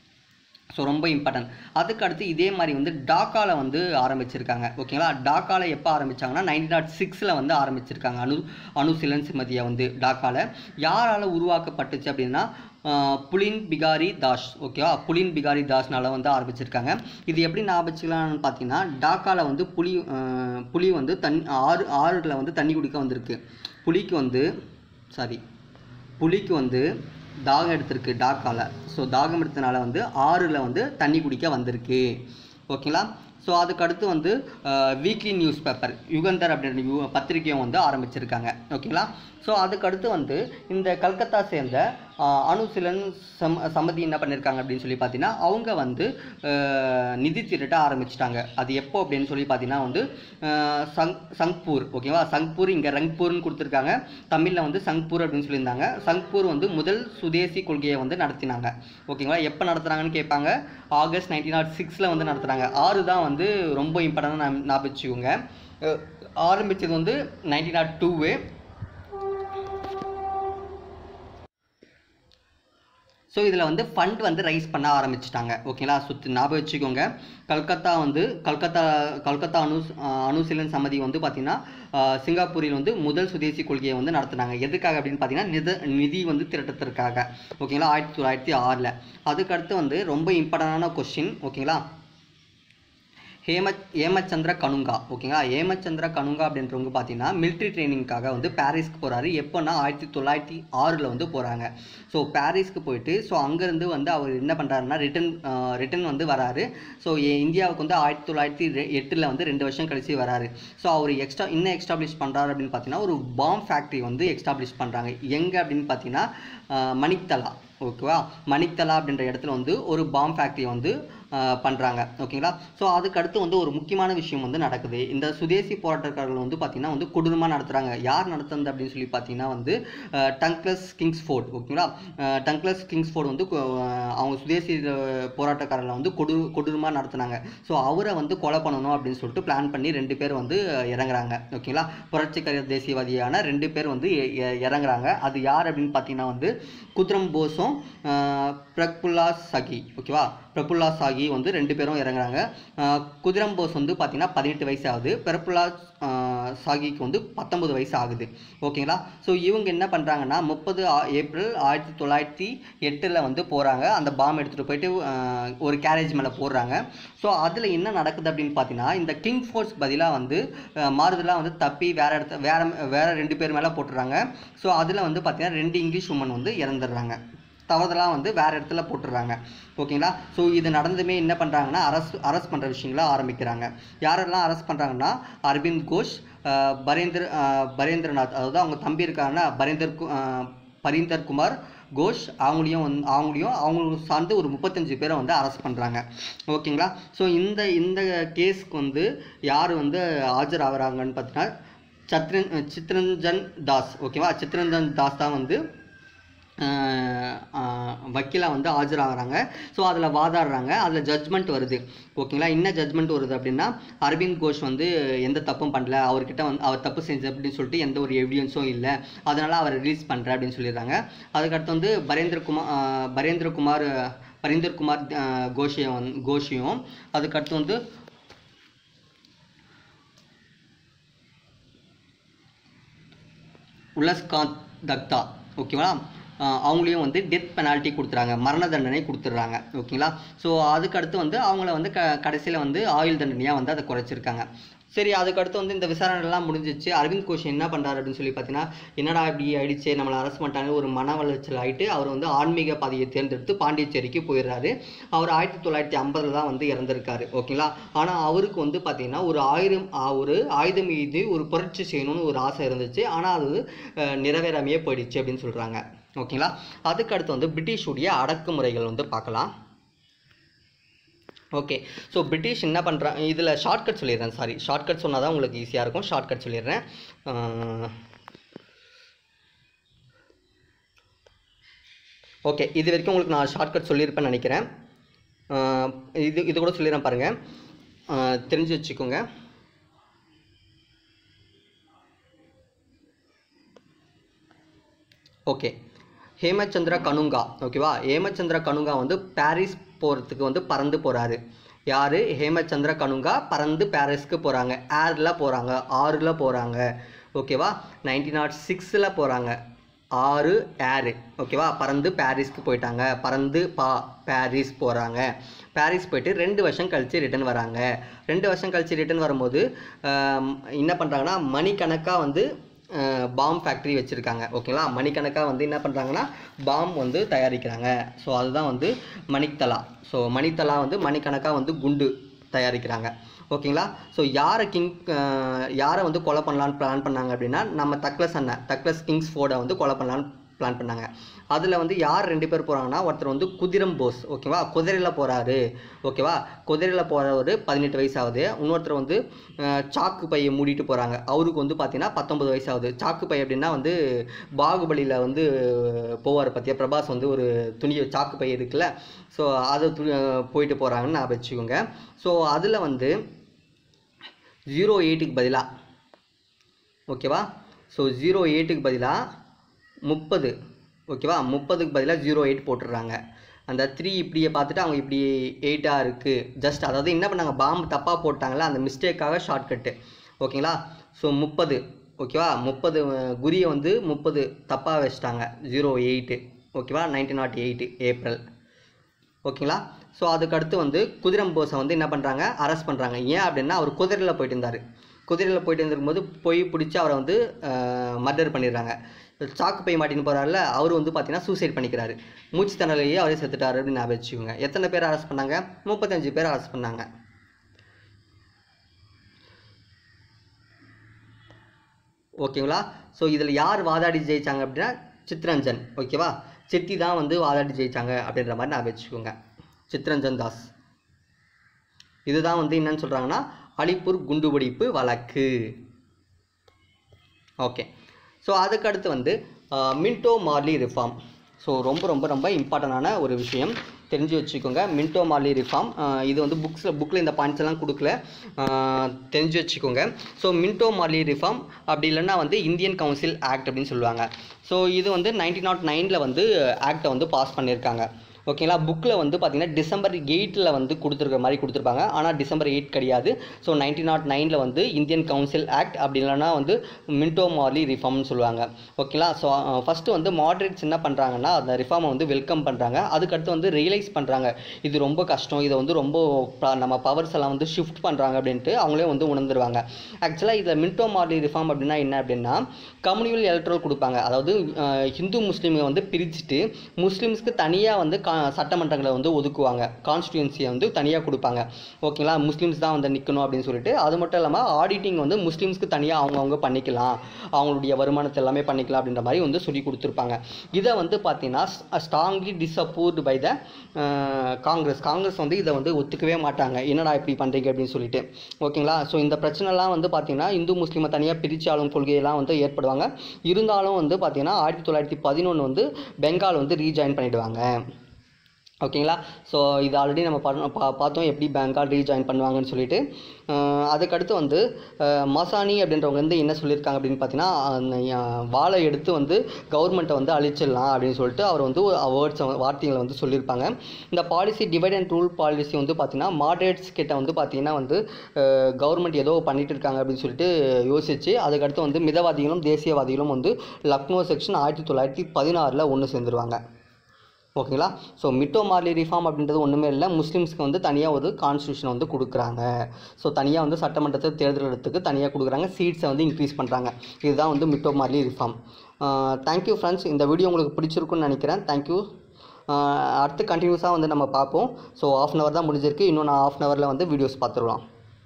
ஸோ ரொம்ப இம்பார்ட்டன்ட் அதுக்கு அடுத்து இதே மாதிரி வந்து டாக்காவில் வந்து ஆரம்பிச்சிருக்காங்க ஓகேங்களா டாக்காவில் எப்போ ஆரம்பிச்சாங்கன்னா நைன்டீன் நாட் சிக்ஸில் வந்து ஆரம்பிச்சிருக்காங்க அணு அணுசிலன் சிமதியை வந்து டாக்காவில் யாரால் உருவாக்கப்பட்டுச்சு அப்படின்னா ஆஹ், புலின் பிகாரி தாஸ் ஓகேவா புலின் பிகாரி தாஸ்னால வந்து ஆரம்பிச்சிருக்காங்க இது எப்படி ஞாபகம் பார்த்தீங்கன்னா டாக்காவில் வந்து புலி ஆஹ், புலி வந்து தண்ணி ஆறு ஆறுல வந்து தண்ணி குடிக்க வந்திருக்கு புலிக்கு வந்து சாரி புலிக்கு வந்து தாகம் எடுத்திருக்கு டாக்கால ஸோ தாகம் எடுத்தனால வந்து ஆறில் வந்து தண்ணி குடிக்க வந்திருக்கு ஓகேங்களா ஸோ அதுக்கு அடுத்து வந்து வீக்லி நியூஸ் பேப்பர் யுகந்தர் அப்படின்ற யூ- பத்திரிக்கையும் வந்து ஆரம்பிச்சிருக்காங்க ஓகேங்களா ஸோ அதுக்கு அடுத்து வந்து இந்த கல்கத்தா சேர்ந்த ஆஹ், அணுசிலன் சம் சம்மதி என்ன பண்ணியிருக்காங்க அப்படின்னு சொல்லி பார்த்தீங்கன்னா அவங்க வந்து ஆஹ், நிதி திரட்ட ஆரம்பிச்சிட்டாங்க அது எப்போ அப்படின்னு சொல்லி பார்த்தீங்கன்னா வந்து ஆஹ், சங் சங்பூர் ஓகேவா சங்பூர் இங்கே ரங்பூர்னு கொடுத்துருக்காங்க தமிழில் வந்து சங்பூர் அப்படின்னு சொல்லியிருந்தாங்க சங்பூர் வந்து முதல் சுதேசி கொள்கையை வந்து நடத்தினாங்க ஓகேங்களா எப்போ நடத்துனாங்கன்னு கேட்பாங்க ஆகஸ்ட் நைன்டீன் நாட் சிக்ஸில் வந்து நடத்துனாங்க ஆறு தான் வந்து ரொம்ப இம்பார்ட்டண்டாக ஞாபகம் வச்சுக்கோங்க அஹ், ஆரம்பிச்சது வந்து நைன்டீன் நாட் டூவு ஸோ இதில் வந்து ஃபண்ட் வந்து ரைஸ் பண்ண ஆரம்பிச்சிட்டாங்க ஓகேங்களா சுற்றி ஞாபகம் வச்சுக்கோங்க கல்கத்தா வந்து கல்கத்தா கல்கத்தா அணு அணுசீலன் சம்மதி வந்து பார்த்திங்கன்னா ஆஹ், சிங்கப்பூரில் வந்து முதல் சுதேசி கொள்கையை வந்து நடத்துனாங்க எதுக்காக அப்படின்னு பார்த்தீங்கன்னா நித நிதி வந்து திரட்டத்திற்காக ஓகேங்களா ஆயிரத்தி தொள்ளாயிரத்தி ஆறில் அதுக்கடுத்து வந்து ரொம்ப இம்பார்ட்டண்டான கொஸ்டின் ஓகேங்களா ஹேம ஹேமச்சந்திர கனுங்கா ஓகேங்களா ஹேமச்சந்திர கனுங்கா அப்படின்றவங்க பார்த்தீங்கன்னா military ட்ரைனிங்காக வந்து பாரிஸ்க்கு போகிறாரு எப்போன்னா ஆயிரத்தி தொள்ளாயிரத்தி ஆறில் வந்து போகிறாங்க ஸோ பாரிஸ்க்கு போயிட்டு ஸோ அங்கேருந்து வந்து அவர் என்ன பண்ணுறாருன்னா ரிட்டன் ரிட்டன் வந்து வராரு ஸோ இந்தியாவுக்கு வந்து ஆயிரத்தி தொள்ளாயிரத்தி எட்டில் வந்து ரெண்டு வருஷம் கழிச்சு வராரு ஸோ அவர் எக்ஸ்ட்ரா என்ன எக்ஸ்டாப்ளிஷ் பண்ணுறாரு அப்படின்னு பார்த்தீங்கன்னா ஒரு பாம் ஃபேக்ட்ரி வந்து எக்ஸ்டாப்ளிஷ் பண்ணுறாங்க எங்கே அப்படின்னு பார்த்தீங்கன்னா ஆஹ், மணிக்தலா ஓகேவா மணிக்தலா அப்படின்ற இடத்துல வந்து ஒரு பாம் ஃபேக்ட்ரி வந்து பண்ணுறாங்க ஓகேங்களா ஸோ அதுக்கு அடுத்து வந்து ஒரு முக்கியமான விஷயம் வந்து நடக்குது இந்த சுதேசி போராட்டக்காரர்கள் வந்து பார்த்திங்கன்னா வந்து கொடூரமாக நடத்துகிறாங்க யார் நடத்துறது அப்படின்னு சொல்லி பார்த்தீங்கன்னா வந்து அஹ், டங்க்லஸ் கிங்ஸ்ஃபோர்ட் ஓகேங்களா அஹ், டங்க்லஸ் கிங்ஸ்ஃபோர்ட் வந்து கொ- அஹ், அவங்க சுதேசி அஹ், போராட்டக்காரர்களை வந்து கொடு கொடூரமாக நடத்துனாங்க ஸோ அவரை வந்து கொலை பண்ணணும் அப்படின்னு சொல்லிட்டு பிளான் பண்ணி ரெண்டு பேர் வந்து அஹ், இறங்குறாங்க ஓகேங்களா புரட்சிகர தேசியவாதியான ரெண்டு பேர் வந்து இ- இ- இறங்குறாங்க அது யார் அப்படின்னு பார்த்தீங்கன்னா வந்து குத்ரம் போஸும் அஹ், பிரபுல்லா சகி ஓகேவா பிரபுல்லா சாகி வந்து ரெண்டு பேரும் இறங்குறாங்க அஹ், குதிரம் போஸ் வந்து பார்த்தீங்கன்னா பதினெட்டு வயசு ஆகுது பிரபுல்லா அஹ், சாகிக்கு வந்து பத்தொன்பது வயசு ஆகுது ஓகேங்களா ஸோ இவங்க என்ன பண்ணுறாங்கன்னா முப்பது ஏப்ரல் ஆயிரத்தி தொள்ளாயிரத்தி எட்டில் வந்து போகிறாங்க அந்த பாம் எடுத்துகிட்டு போயிட்டு அஹ், ஒரு கேரேஜ் மேலே போடுறாங்க ஸோ அதில் என்ன நடக்குது அப்படின்னு பார்த்தீங்கன்னா இந்த கிங் ஃபோர்ஸ் பதிலாக வந்து அஹ், மாறுதலாக வந்து தப்பி வேற இடத்த வேற வேற ரெண்டு பேர் மேலே போட்டுறாங்க ஸோ அதில் வந்து பார்த்தீங்கன்னா ரெண்டு இங்கிலீஷ் உமன் வந்து இறந்துடுறாங்க தவறுதலாக வந்து வேற இடத்துல போட்டுடுறாங்க ஓகேங்களா ஸோ இது நடந்துமே என்ன பண்ணுறாங்கன்னா அரெஸ்ட் அரெஸ்ட் பண்ணுற விஷயங்களை ஆரம்பிக்கிறாங்க யாரெல்லாம் அரெஸ்ட் பண்ணுறாங்கன்னா அரவிந்த் கோஷ் அஹ், பரேந்தர் அஹ், பரேந்திரநாத் அதாவது அவங்க தம்பி இருக்காங்கன்னா பரேந்தர் கு- அஹ், பரீந்தர் குமார் கோஷ் அவங்களையும் வந்து அவங்களையும் அவங்களுக்கு சார்ந்து ஒரு முப்பத்தஞ்சு பேரை வந்து அரெஸ்ட் பண்ணுறாங்க ஓகேங்களா ஸோ இந்த இந்த கேஸ்க்கு வந்து யார் வந்து ஆஜர் ஆகுறாங்கன்னு பார்த்தீங்கன்னா சத்ரன் சித்ரஞ்சன் தாஸ் ஓகேவா சித்ரஞ்சன் தாஸ் தான் வந்து வக்கீலாக வந்து ஆஜராகிறாங்க ஸோ அதில் வாதாடுறாங்க அதில் ஜட்ஜ்மெண்ட் வருது ஓகேங்களா என்ன ஜட்ஜ்மெண்ட் வருது அப்படின்னா அரவிந்த் கோஷ் வந்து எந்த தப்பும் பண்ணல அவர்கிட்ட வந்து அவர் தப்பு செஞ்சு அப்படின்னு சொல்லிட்டு எந்த ஒரு எவிடன்ஸும் இல்லை அதனால் அவரை ரிலீஸ் பண்ணுறேன் அப்படின்னு சொல்லிடுறாங்க அதுக்கடுத்து வந்து பரேந்திரகுமார் ஆஹ் பரேந்திரகுமார் பரீந்தர்குமார் ஆஹ் கோஷியை வந் கோஷியும் அதுக்கடுத்து வந்து உலஸ்காந்த் தக்தா ஓகேவா ஆஹ் அவங்களையும் வந்து டெத் பெனால்ட்டி கொடுத்துறாங்க மரண தண்டனை கொடுத்துட்றாங்க ஓகேங்களா ஸோ அதுக்கடுத்து வந்து அவங்கள வந்து க கடைசியில் வந்து ஆயுள் தண்டனையாக வந்து அதை குறைச்சிருக்காங்க சரி அதுக்கடுத்து வந்து இந்த விசாரணைலாம் முடிஞ்சிச்சு அரவிந்த் கோஷ் என்ன பண்ணுறாரு அப்படின்னு சொல்லி பார்த்தீங்கன்னா என்னடா இப்படி ஆயிடுச்சு நம்மளை அரெஸ்ட் பண்ணிட்டாங்க ஒரு மன வளர்ச்சல் ஆயிட்டு அவர் வந்து ஆன்மீக பாதையை தேர்ந்தெடுத்து பாண்டிச்சேரிக்கு போயிடுறாரு அவர் ஆயிரத்தி தொள்ளாயிரத்தி ஐம்பதில் தான் வந்து இறந்திருக்காரு ஓகேங்களா ஆனால் அவருக்கு வந்து பார்த்தீங்கன்னா ஒரு ஆயிரம் ஆ, ஒரு ஆயுதம் மீது ஒரு புரட்சி செய்யணும்னு ஒரு ஆசை இருந்துச்சு ஆனால் அது அஹ், நிறைவேறாமையே போயிடுச்சு அப்படின்னு சொல்கிறாங்க ஓகேங்களா அதுக்கடுத்து வந்து பிரிட்டிஷுடைய அடக்குமுறைகள் வந்து பார்க்கலாம் ஓகே ஸோ பிரிட்டிஷ் என்ன பண்ணுறாங்க இதில் ஷார்ட்கட் சொல்லிடுறேன் சாரி ஷார்ட்கட் சொன்னால் தான் உங்களுக்கு ஈஸியாக இருக்கும் ஷார்ட்கட் சொல்லிடுறேன் ஓகே இது வரைக்கும் உங்களுக்கு நான் ஷார்ட்கட் சொல்லியிருப்பேன்னு நினைக்கிறேன் ஆஹ் இது இது கூட சொல்லிடுறேன் பாருங்கள் ஆஹ் தெரிஞ்சு வச்சுக்கோங்க ஓகே ஹேமச்சந்திர கனுங்கா ஓகேவா ஹேமச்சந்திர கனுங்கா வந்து பாரிஸ் போகிறதுக்கு வந்து பறந்து போகிறாரு யார் ஹேமச்சந்திர கனுங்கா பறந்து பாரிஸ்க்கு போகிறாங்க ஏரில் போகிறாங்க ஆறில் போகிறாங்க ஓகேவா நைன்டீன் நாட் சிக்ஸில் போகிறாங்க ஆறு ஏரு ஓகேவா பறந்து பாரிஸ்க்கு போயிட்டாங்க பறந்து பா பாரிஸ் போகிறாங்க பாரிஸ் போயிட்டு ரெண்டு வருஷம் கழித்து ரிட்டர்ன் வராங்க ரெண்டு வருஷம் கழித்து ரிட்டர்ன் வரும்போது ஆம், என்ன பண்ணுறாங்கன்னா மணிக்கணக்காக வந்து பாம் ஃபேக்ட்ரி வச்சுருக்காங்க ஓகேங்களா மணிக்கணக்காக வந்து என்ன பண்ணுறாங்கன்னா பாம் வந்து தயாரிக்கிறாங்க ஸோ அதுதான் வந்து மணித்தலா ஸோ மணித்தலா வந்து மணிக்கணக்காக வந்து குண்டு தயாரிக்கிறாங்க ஓகேங்களா ஸோ யாரை கிங் யாரை வந்து கொலை பண்ணலான்னு பிளான் பண்ணாங்க அப்படின்னா நம்ம தக்லஸ் அண்ணன் தக்லஸ் கிங்ஸ் ஃபோர்டை வந்து கொலை பண்ணலான்னு பிளான் பண்ணாங்க அதில் வந்து யார் ரெண்டு பேர் போகிறாங்கன்னா ஒருத்தர் வந்து குதிரம் போஸ் ஓகேவா குதிரையில் போகிறாரு ஓகேவா குதிரையில் போகிறவர் பதினெட்டு வயசு ஆகுது இன்னொருத்தர் வந்து அஹ், சாக்கு பையை மூடிட்டு போகிறாங்க அவருக்கு வந்து பார்த்தீங்கன்னா பத்தொன்பது வயசு ஆகுது சாக்கு பை அப்படின்னா வந்து பாகுபலியில் வந்து போவார் பார்த்தியா பிரபாஸ் வந்து ஒரு துணி சாக்கு பை இருக்குல்ல ஸோ அதை து போயிட்டு போகிறாங்கன்னு நான் வச்சுக்கோங்க ஸோ அதில் வந்து ஜீரோ எயிட்டுக்கு பதிலாக ஓகேவா ஸோ ஜீரோ எயிட்டுக்கு பதிலாக முப்பது ஓகேவா முப்பதுக்கு பதிலாக ஜீரோ எயிட் போட்டுடுறாங்க அந்த த்ரீ இப்படியே பார்த்துட்டு அவங்க இப்படி எயிட்டாக இருக்குது ஜஸ்ட் அதாவது என்ன பண்ணாங்க பாம்பு தப்பாக போட்டாங்களா அந்த மிஸ்டேக்காக ஷார்ட்கட்டு ஓகேங்களா ஸோ முப்பது ஓகேவா முப்பது குறியை வந்து முப்பது தப்பாக வச்சிட்டாங்க ஜீரோ எயிட்டு ஓகேவா நைன்டீன் நாட் எயிட்டு ஏப்ரல் ஓகேங்களா ஸோ அதுக்கடுத்து வந்து குதிரம் போஸை வந்து என்ன பண்ணுறாங்க அரெஸ்ட் பண்ணுறாங்க ஏன் அப்படின்னா அவர் குதிரையில் போயிட்டு இருந்தார் குதிரையில் போயிட்டு இருந்திருக்கும்போது போய் பிடிச்சி அவரை வந்து மர்டர் பண்ணிடுறாங்க சாக்கு பை மாட்டின்னு போகிறாருல அவர் வந்து பார்த்தீங்கன்னா சூசைட் பண்ணிக்கிறாரு மூச்சு திணறலையே அவரே செத்துட்டாரு அப்படின்னு ஞாபகம் வச்சுக்கோங்க எத்தனை பேர் அரெஸ்ட் பண்ணாங்க முப்பத்தஞ்சு பேர் அரெஸ்ட் பண்ணாங்க ஓகேங்களா ஸோ இதில் யார் வாதாடி ஜெயிச்சாங்க அப்படின்னா சித்ரஞ்சன் ஓகேவா சித்தி தான் வந்து வாதாடி ஜெயிச்சாங்க அப்படின்ற மாதிரி நான் வச்சுக்கோங்க சித்ரஞ்சன் தாஸ் இதுதான் வந்து என்னன்னு சொல்கிறாங்கன்னா அலிப்பூர் குண்டுவெடிப்பு வழக்கு ஓகே ஸோ அதுக்கடுத்து வந்து ஆஹ், மின்டோ மார்லி ரிஃபார்ம் ஸோ ரொம்ப ரொம்ப ரொம்ப இம்பார்ட்டண்டான ஒரு விஷயம் தெரிஞ்சு வச்சுக்கோங்க மின்டோ மார்லி ரிஃபார்ம் இது வந்து புக்ஸில் புக்கில் இந்த பாயிண்ட்ஸ் எல்லாம் கொடுக்கல ஆஹ், தெரிஞ்சு வச்சுக்கோங்க ஸோ மின்டோ மார்லி ரிஃபார்ம் அப்படி இல்லைன்னா வந்து இந்தியன் கவுன்சில் ஆக்ட் அப்படின்னு சொல்லுவாங்க ஸோ இது வந்து நைன்டீன் நாட் நைனில் வந்து ஆக்டை வந்து பாஸ் பண்ணியிருக்காங்க ஓகேங்களா புக்கில் வந்து பார்த்தீங்கன்னா டிசம்பர் எயிட்டில் வந்து கொடுத்துருக்க மாதிரி கொடுத்துருப்பாங்க ஆனால் டிசம்பர் எயிட் கிடையாது ஸோ நைன்டீன் நாட் நைனில் வந்து இந்தியன் கவுன்சில் ஆக்ட் அப்படி இல்லைன்னா வந்து மின்டோ மார்லி ரிஃபார்ம்னு சொல்லுவாங்க ஓகேங்களா ஸோ ஃபஸ்ட்டு வந்து மாட்ரேட்ஸ் என்ன பண்ணுறாங்கன்னா அந்த ரிஃபார்மை வந்து வெல்கம் பண்ணுறாங்க அதுக்கடுத்து வந்து ரியலைஸ் பண்ணுறாங்க இது ரொம்ப கஷ்டம் இதை வந்து ரொம்ப ப- நம்ம பவர்ஸ் எல்லாம் வந்து ஷிஃப்ட் பண்ணுறாங்க அப்படின்ட்டு அவங்களே வந்து உணர்ந்துருவாங்க ஆக்சுவலாக இதில் மின்டோ மார்லி ரிஃபார்ம் அப்படின்னா என்ன அப்படின்னா கம்யூனல் எலக்ட்ரல் கொடுப்பாங்க அதாவது அஹ், ஹிந்து முஸ்லீமை வந்து பிரிச்சுட்டு முஸ்லீம்ஸ்க்கு தனியாக வந்து சட்டமன்றங்களை வந்து ஒதுக்குவாங்க கான்ஸ்டியூன்சியை வந்து தனியாக கொடுப்பாங்க ஓகேங்களா முஸ்லீம்ஸ் தான் வந்து நிற்கணும் அப்படின்னு சொல்லிட்டு அது மட்டும் இல்லாமல் ஆடிட்டிங் வந்து முஸ்லீம்ஸ்க்கு தனியாக அவங்கவுங்க பண்ணிக்கலாம் அவங்களுடைய வருமானத்தை எல்லாமே பண்ணிக்கலாம் அப்படின்ற மாதிரி வந்து சொல்லி கொடுத்துருப்பாங்க இதை வந்து பார்த்தீங்கன்னா strongly disapproved by the Congress Congress வந்து இதை வந்து ஒத்துக்கவே மாட்டாங்க என்னடா இப்படி பண்ணுறீங்க அப்படின்னு சொல்லிட்டு ஓகேங்களா ஸோ இந்த பிரச்சனைலாம் வந்து பார்த்தீங்கன்னா இந்து முஸ்லீமை தனியாக பிரித்து ஆளும் கொள்கையெல்லாம் வந்து ஏற்படுவாங்க இருந்தாலும் வந்து பார்த்தீங்கன்னா ஆயிரத்தி தொள்ளாயிரத்தி பதினொன்று வந்து பெங்கால் வந்து ரீஜாயின் பண்ணிடுவாங்க ஓகேங்களா ஸோ இது ஆல்ரெடி நம்ம பண்ண பா பார்த்தோம் எப்படி பெங்கால் ரீஜாயின் பண்ணுவாங்கன்னு சொல்லிட்டு அஹ் அதுக்கடுத்து வந்து அஹ் மசானி அப்படின்றவங்க வந்து என்ன சொல்லியிருக்காங்க அப்படின்னு பார்த்தீங்கன்னா அந்த, அஹ், வாளை எடுத்து வந்து கவர்மெண்ட்டை வந்து அழிச்சிடலாம் அப்படின்னு சொல்லிட்டு அவர் வந்து வேர்ட்ஸ் வார்த்தைகளை வந்து சொல்லியிருப்பாங்க இந்த policy divide and rule policy வந்து பார்த்தீங்கன்னா மாடரேட்ஸ் கிட்ட வந்து பார்த்தீங்கன்னா வந்து கவர்மெண்ட் ஏதோ பண்ணிட்டு இருக்காங்க அப்படின்னு சொல்லிட்டு யோசிச்சு அதுக்கடுத்து வந்து மிதவாதிகளும் தேசியவாதிகளும் வந்து லக்னோ செக்ஷன் ஆயிரத்தி தொள்ளாயிரத்தி பதினாறில் ஒன்று சேர்ந்துருவாங்க ஓகேங்களா ஸோ மிட்டோ மார்லி ரிஃபார்ம் அப்படின்றது ஒன்றுமே இல்லை முஸ்லீம்ஸ்க்கு வந்து தனியாக ஒரு கான்ஸ்டியூஷன் வந்து கொடுக்குறாங்க ஸோ தனியாக வந்து சட்டமன்றத்தை தேர்ந்தெடுத்துக்கு தனியாக கொடுக்குறாங்க சீட்ஸை வந்து இன்க்ரீஸ் பண்ணுறாங்க இதுதான் வந்து Minto Morley reform thank you friends இந்த வீடியோ உங்களுக்கு பிடிச்சிருக்குன்னு நினைக்கிறேன் தேங்க்யூ அடுத்து கண்டினியூஸாக வந்து நம்ம பார்ப்போம் ஸோ ஆஃப் அன் ஹவர் தான் முடிஞ்சிருக்கு இன்னும் நான் ஆஃப் அன் ஹவரில் வந்து வீடியோஸ் பார்த்துடலாம்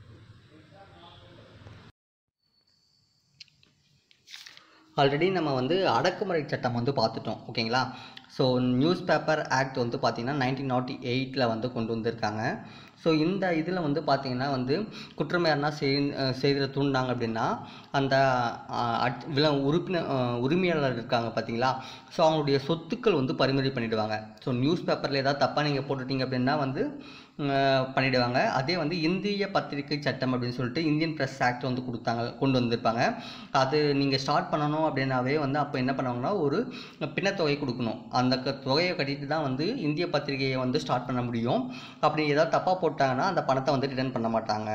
ஆல்ரெடி நம்ம வந்து அடக்குமுறை சட்டம் வந்து பார்த்துட்டோம் ஓகேங்களா ஸோ நியூஸ் பேப்பர் ஆக்ட் வந்து பார்த்திங்கன்னா நைன்டீன் நாட்டி எயிட்டில் வந்து கொண்டு வந்திருக்காங்க ஸோ இந்த இதில் வந்து பார்த்திங்கன்னா வந்து குற்றம் யாருன்னா செய் செய்திட தூண்டினாங்க அப்படின்னா அந்த அஹ், அட்- வில உறுப்பினர் அஹ், உரிமையாளர் இருக்காங்க பார்த்தீங்களா ஸோ அவங்களுடைய சொத்துக்கள் வந்து பறிமுதல் பண்ணிடுவாங்க ஸோ நியூஸ் பேப்பரில் ஏதாவது தப்பாக நீங்கள் போட்டுட்டீங்க அப்படின்னா வந்து அஹ், பண்ணிடுவாங்க அதே வந்து இந்திய பத்திரிகை சட்டம் அப்படின்னு சொல்லிட்டு இந்தியன் ப்ரெஸ் ஆக்ட் வந்து கொடுத்தாங்க கொண்டு வந்திருப்பாங்க அது நீங்கள் ஸ்டார்ட் பண்ணணும் அப்படின்னாவே வந்து அப்போ என்ன பண்ணுவாங்கன்னா ஒரு பின்னத்தொகை கொடுக்கணும் அந்த க- தொகையை கட்டிட்டு தான் வந்து இந்திய பத்திரிகையை வந்து ஸ்டார்ட் பண்ண முடியும் அப்படி ஏதாவது தப்பாக போட்டாங்கன்னா அந்த பணத்தை வந்து ரிட்டர்ன் பண்ண மாட்டாங்க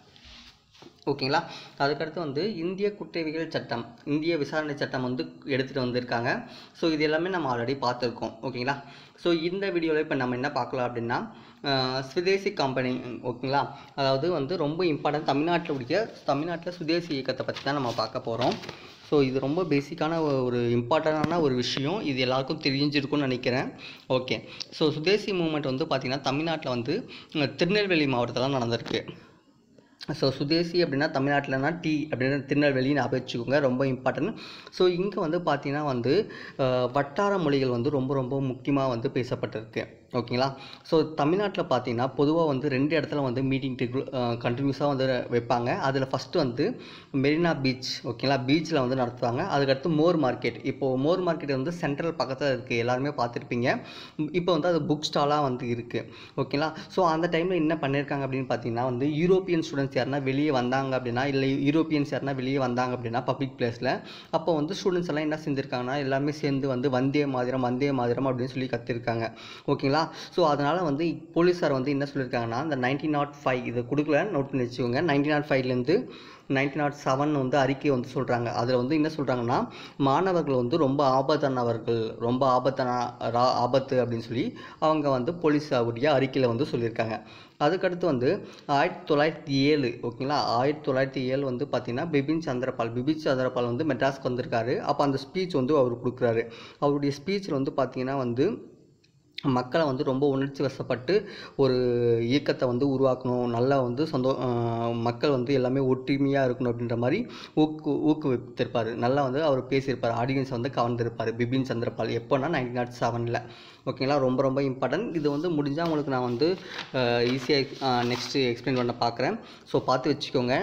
ஓகேங்களா அதுக்கடுத்து வந்து இந்திய குற்றவியல் சட்டம் இந்திய விசாரணை சட்டம் வந்து எடுத்துகிட்டு வந்திருக்காங்க ஸோ இது எல்லாமே நம்ம ஆல்ரெடி பார்த்துருக்கோம் ஓகேங்களா ஸோ இந்த வீடியோவில் இப்போ நம்ம என்ன பார்க்கலாம் அப்படின்னா அஹ், சுதேசி கம்பெனி ஓகேங்களா அதாவது வந்து ரொம்ப இம்பார்ட்டன்ட் தமிழ்நாட்டில் உடைய தமிழ்நாட்டில் சுதேசி இயக்கத்தை பற்றி தான் நம்ம பார்க்க போகிறோம் ஸோ இது ரொம்ப பேசிக்கான ஒரு இம்பார்ட்டண்டான ஒரு விஷயம் இது எல்லாருக்கும் தெரிஞ்சிருக்கும்னு நினைக்கிறேன் ஓகே ஸோ சுதேசி மூமெண்ட் வந்து பார்த்திங்கன்னா தமிழ்நாட்டில் வந்து அஹ், திருநெல்வேலி மாவட்டத்தில் தான் நடந்திருக்கு ஸோ சுதேசி அப்படின்னா தமிழ்நாட்டிலனா டீ அப்படின்னு திருநெல்வேலி ஞாபகம் வச்சுக்கோங்க ரொம்ப இம்பார்ட்டன்ட் ஸோ இங்கே வந்து பார்த்தீங்கன்னா வந்து அஹ், வட்டார மொழிகள் வந்து ரொம்ப ரொம்ப முக்கியமாக வந்து பேசப்பட்டிருக்கு ஓகேங்களா ஸோ தமிழ்நாட்டில் பார்த்தீங்கன்னா பொதுவாக வந்து ரெண்டு இடத்துல வந்து மீட்டிங் கண்டினியூஸாக வந்து வைப்பாங்க அதில் ஃபஸ்ட்டு வந்து மெரினா பீச் ஓகேங்களா பீச்சில் வந்து நடத்துவாங்க அதுக்கடுத்து மோர் மார்க்கெட் இப்போது மோர் மார்க்கெட் வந்து சென்ட்ரல் பக்கத்தில் இருக்குது எல்லாருமே பார்த்துருப்பீங்க இப்போ வந்து அது புக் ஸ்டாலாக வந்து இருக்குது ஓகேங்களா ஸோ அந்த டைமில் என்ன பண்ணியிருக்காங்க அப்படின்னு பார்த்தீங்கன்னா வந்து யூரோப்பியன் ஸ்டூடெண்ட்ஸ் யாருன்னா வெளியே வந்தாங்க அப்படின்னா இல்லை யூரோப்பியன்ஸ் யாருன்னா வெளியே வந்தாங்க அப்படின்னா பப்ளிக் பிளேஸில் அப்போ வந்து ஸ்டூடெண்ட்ஸ் எல்லாம் என்ன செஞ்சுருக்காங்கன்னா எல்லாமே சேர்ந்து வந்து வந்தே மாதிரம் வந்தே மாதிரம் அப்படின்னு சொல்லி கத்திருக்காங்க ஓகேங்களா ஸோ அதனால் வந்து போலீஸார் வந்து என்ன சொல்லியிருக்காங்கன்னா இந்த நைன்டீன் நாட் ஃபைவ் இதை கொடுக்கல நோட் பண்ணி வச்சுக்கோங்க நைன்டீன் நாட் ஃபைவ்லேருந்து நைன்டீன் நாட் செவன் வந்து அறிக்கை வந்து சொல்கிறாங்க அதில் வந்து என்ன சொல்கிறாங்கன்னா மாணவர்கள் வந்து ரொம்ப ஆபத்தானவர்கள் ரொம்ப ஆபத்தான ரா- ஆபத்து அப்படின்னு சொல்லி அவங்க வந்து போலீஸாருடைய அறிக்கையில் வந்து சொல்லியிருக்காங்க அதுக்கடுத்து வந்து ஆயிரத்தி தொள்ளாயிரத்தி ஏழு ஓகேங்களா ஆயிரத்தி தொள்ளாயிரத்தி ஏழு வந்து பார்த்தீங்கன்னா பிபின் சந்திரபால் பிபின் சந்திரபால் வந்து மெட்ராஸ்க்கு வந்திருக்காரு அப்போ அந்த ஸ்பீச் வந்து அவர் கொடுக்குறாரு அவருடைய ஸ்பீச்சில் வந்து பார்த்தீங்கன்னா வந்து மக்களை வந்து ரொம்ப உணர்ச்சி வசப்பட்டு ஒரு இயக்கத்தை வந்து உருவாக்கணும் நல்லா வந்து சொந்த ஆஹ் மக்கள் வந்து எல்லாமே ஒற்றுமையாக இருக்கணும் அப்படின்ற மாதிரி ஊக்கு ஊக்குவித்திருப்பார் நல்லா வந்து அவர் பேசியிருப்பார் ஆடியன்ஸ் வந்து கவர்ந்திருப்பார் பிபின் சந்திரபால் எப்போனா நைன்டீன் நாட் செவனில் ஓகேங்களா ரொம்ப ரொம்ப இம்பார்ட்டன்ட் இது வந்து முடிஞ்சால் உங்களுக்கு நான் வந்து ஈஸியாக நெக்ஸ்ட்டு எக்ஸ்பிளைன் பண்ண பார்க்குறேன் ஸோ பார்த்து வச்சுக்கோங்க